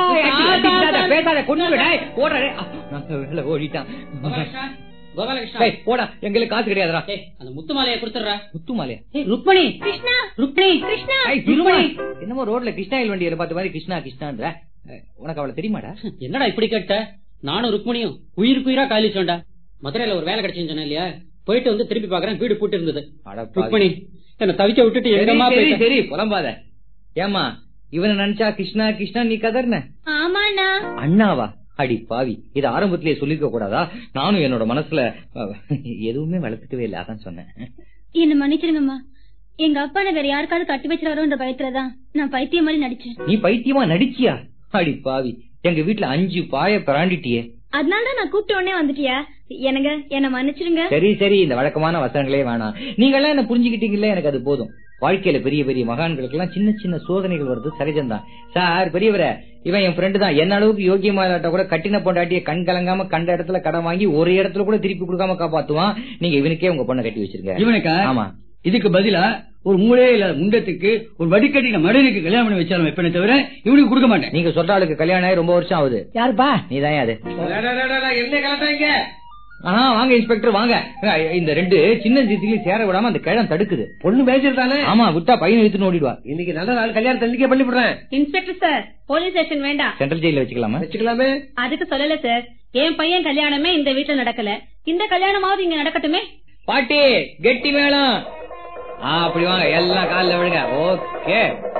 பேசாத கொண்டு போடுறே நான் ஓடிட்டான் கோபாலகிருஷ்ணா ஏய், போடா எங்களுக்கு காசு கிடையாதுடா ஏய், அந்த முத்து மாலையை கொடுத்துடுறா முத்து மாலையா ஏய், ருக்மணி கிருஷ்ணா ருக்மணி கிருஷ்ணா ஏய், திருமணி. என்னமோ ரோட்ல கிருஷ்ணாயில் வண்டியில பார்த்த மாதிரி கிருஷ்ணா கிருஷ்ணான்ற அஹ், உனக்கு அவளை தெரியுமாடா என்னடா இப்படி கேட்ட நானும் ருக்மணியும் உயிருக்கு உயிரா காலிச்சோண்டா மதுரையில ஒரு வேலை கிடைச்சுன்னு சொன்னேன் இல்லையா போயிட்டு வந்து திருப்பி பாக்குறேன் வீடு பூட்டு இருந்தது அட பாவி. ருக்மணி என்ன தவிக்க விட்டுட்டு சரி, எங்கம்மா சரி, போயிட்ட சரி புலம்பாத ஏமா இவனை நினைச்சா கிருஷ்ணா கிருஷ்ணா நீ கதர்ன ஆமாண்ணா அண்ணாவா அடி பாவி இது ஆரம்பத்திலேயே சொல்லிக்க கூடாதா நானும் என்னோட மனசுல அஹ், எதுவுமே வளர்த்துக்கவே இல்ல அதான் சொன்னேன் என்ன மன்னிச்சிருங்கம்மா எங்க அப்பா வேற யாருக்காவது கட்டி வச்சிருவாரோன்ற பயத்துலதான் நான் பைத்தியம் மாதிரி நடிச்சேன் நீ பைத்தியமா நடிச்சியா அடி பாவி எங்க வீட்டுல அஞ்சு பாய பிராண்டிட்டியே அதனால தான் நான் கூப்பிட்ட உடனே வந்துட்டியா எனக்கு என்ன மன்னிச்சிருங்க சரி சரி இந்த வழக்கமான வசனங்களே வேணாம் நீங்க எல்லாம் என்ன புரிஞ்சுக்கிட்டீங்கல்ல எனக்கு அது போதும் வாழ்க்கையில பெரிய பெரிய மகான்களுக்கு எல்லாம் சின்ன சின்ன சோதனைகள் வருது சகஜம்தான் சார் பெரியவரே இவன் என் ஃப்ரெண்டு தான் என்ன அளவுக்கு யோகியமா இல்லாட்ட கூட கட்டின பொண்டாட்டிய கண் கலங்காம கண்ட இடத்துல கடன் வாங்கி ஒரு இடத்துல கூட திருப்பி கொடுக்காம காப்பாத்துவான் நீங்க இவனுக்கே உங்க பொண்ணை கட்டி வச்சிருக்க இவனுக்கா ஆமா இதுக்கு பதிலா ஒரு மூளே இல்லாத முண்டத்துக்கு ஒரு வடிகட்டின மடனுக்கு கல்யாணம் பண்ணி வச்சாலும் வைப்பேனே தவிர இவனுக்கு கொடுக்க மாட்டேன் நீங்க சொல்ற ஆளுக்கு கல்யாணம் ஆகி ரொம்ப வருஷம் ஆகுது யாருப்பா நீதான் அது என்ன கலட்டாங்க ஆஹா வாங்க இன்ஸ்பெக்டர் வாங்க இந்த ரெண்டு சின்ன சித்திலையும் சேர விடாம அந்த கிழம் தடுக்குது பொண்ணு மேஜர் தானே ஆமா விட்டா பையன் எடுத்துன்னு ஓடிடுவா இன்னைக்கு நல்ல நாள் கல்யாணம் தள்ளிக்கே பண்ணி விடுறேன் இன்ஸ்பெக்டர் சார் போலீஸ் ஸ்டேஷன் வேண்டாம் சென்ட்ரல் ஜெயில வச்சுக்கலாமா வச்சுக்கலாமே அதுக்கு சொல்லல சார் என் பையன் கல்யாணமே இந்த வீட்டுல நடக்கல இந்த கல்யாணமாவது இங்க நடக்கட்டுமே பாட்டி கெட்டி மேளம் ஆ, அப்படி வாங்க எல்லாம் காலில் விழுங்க ஓகே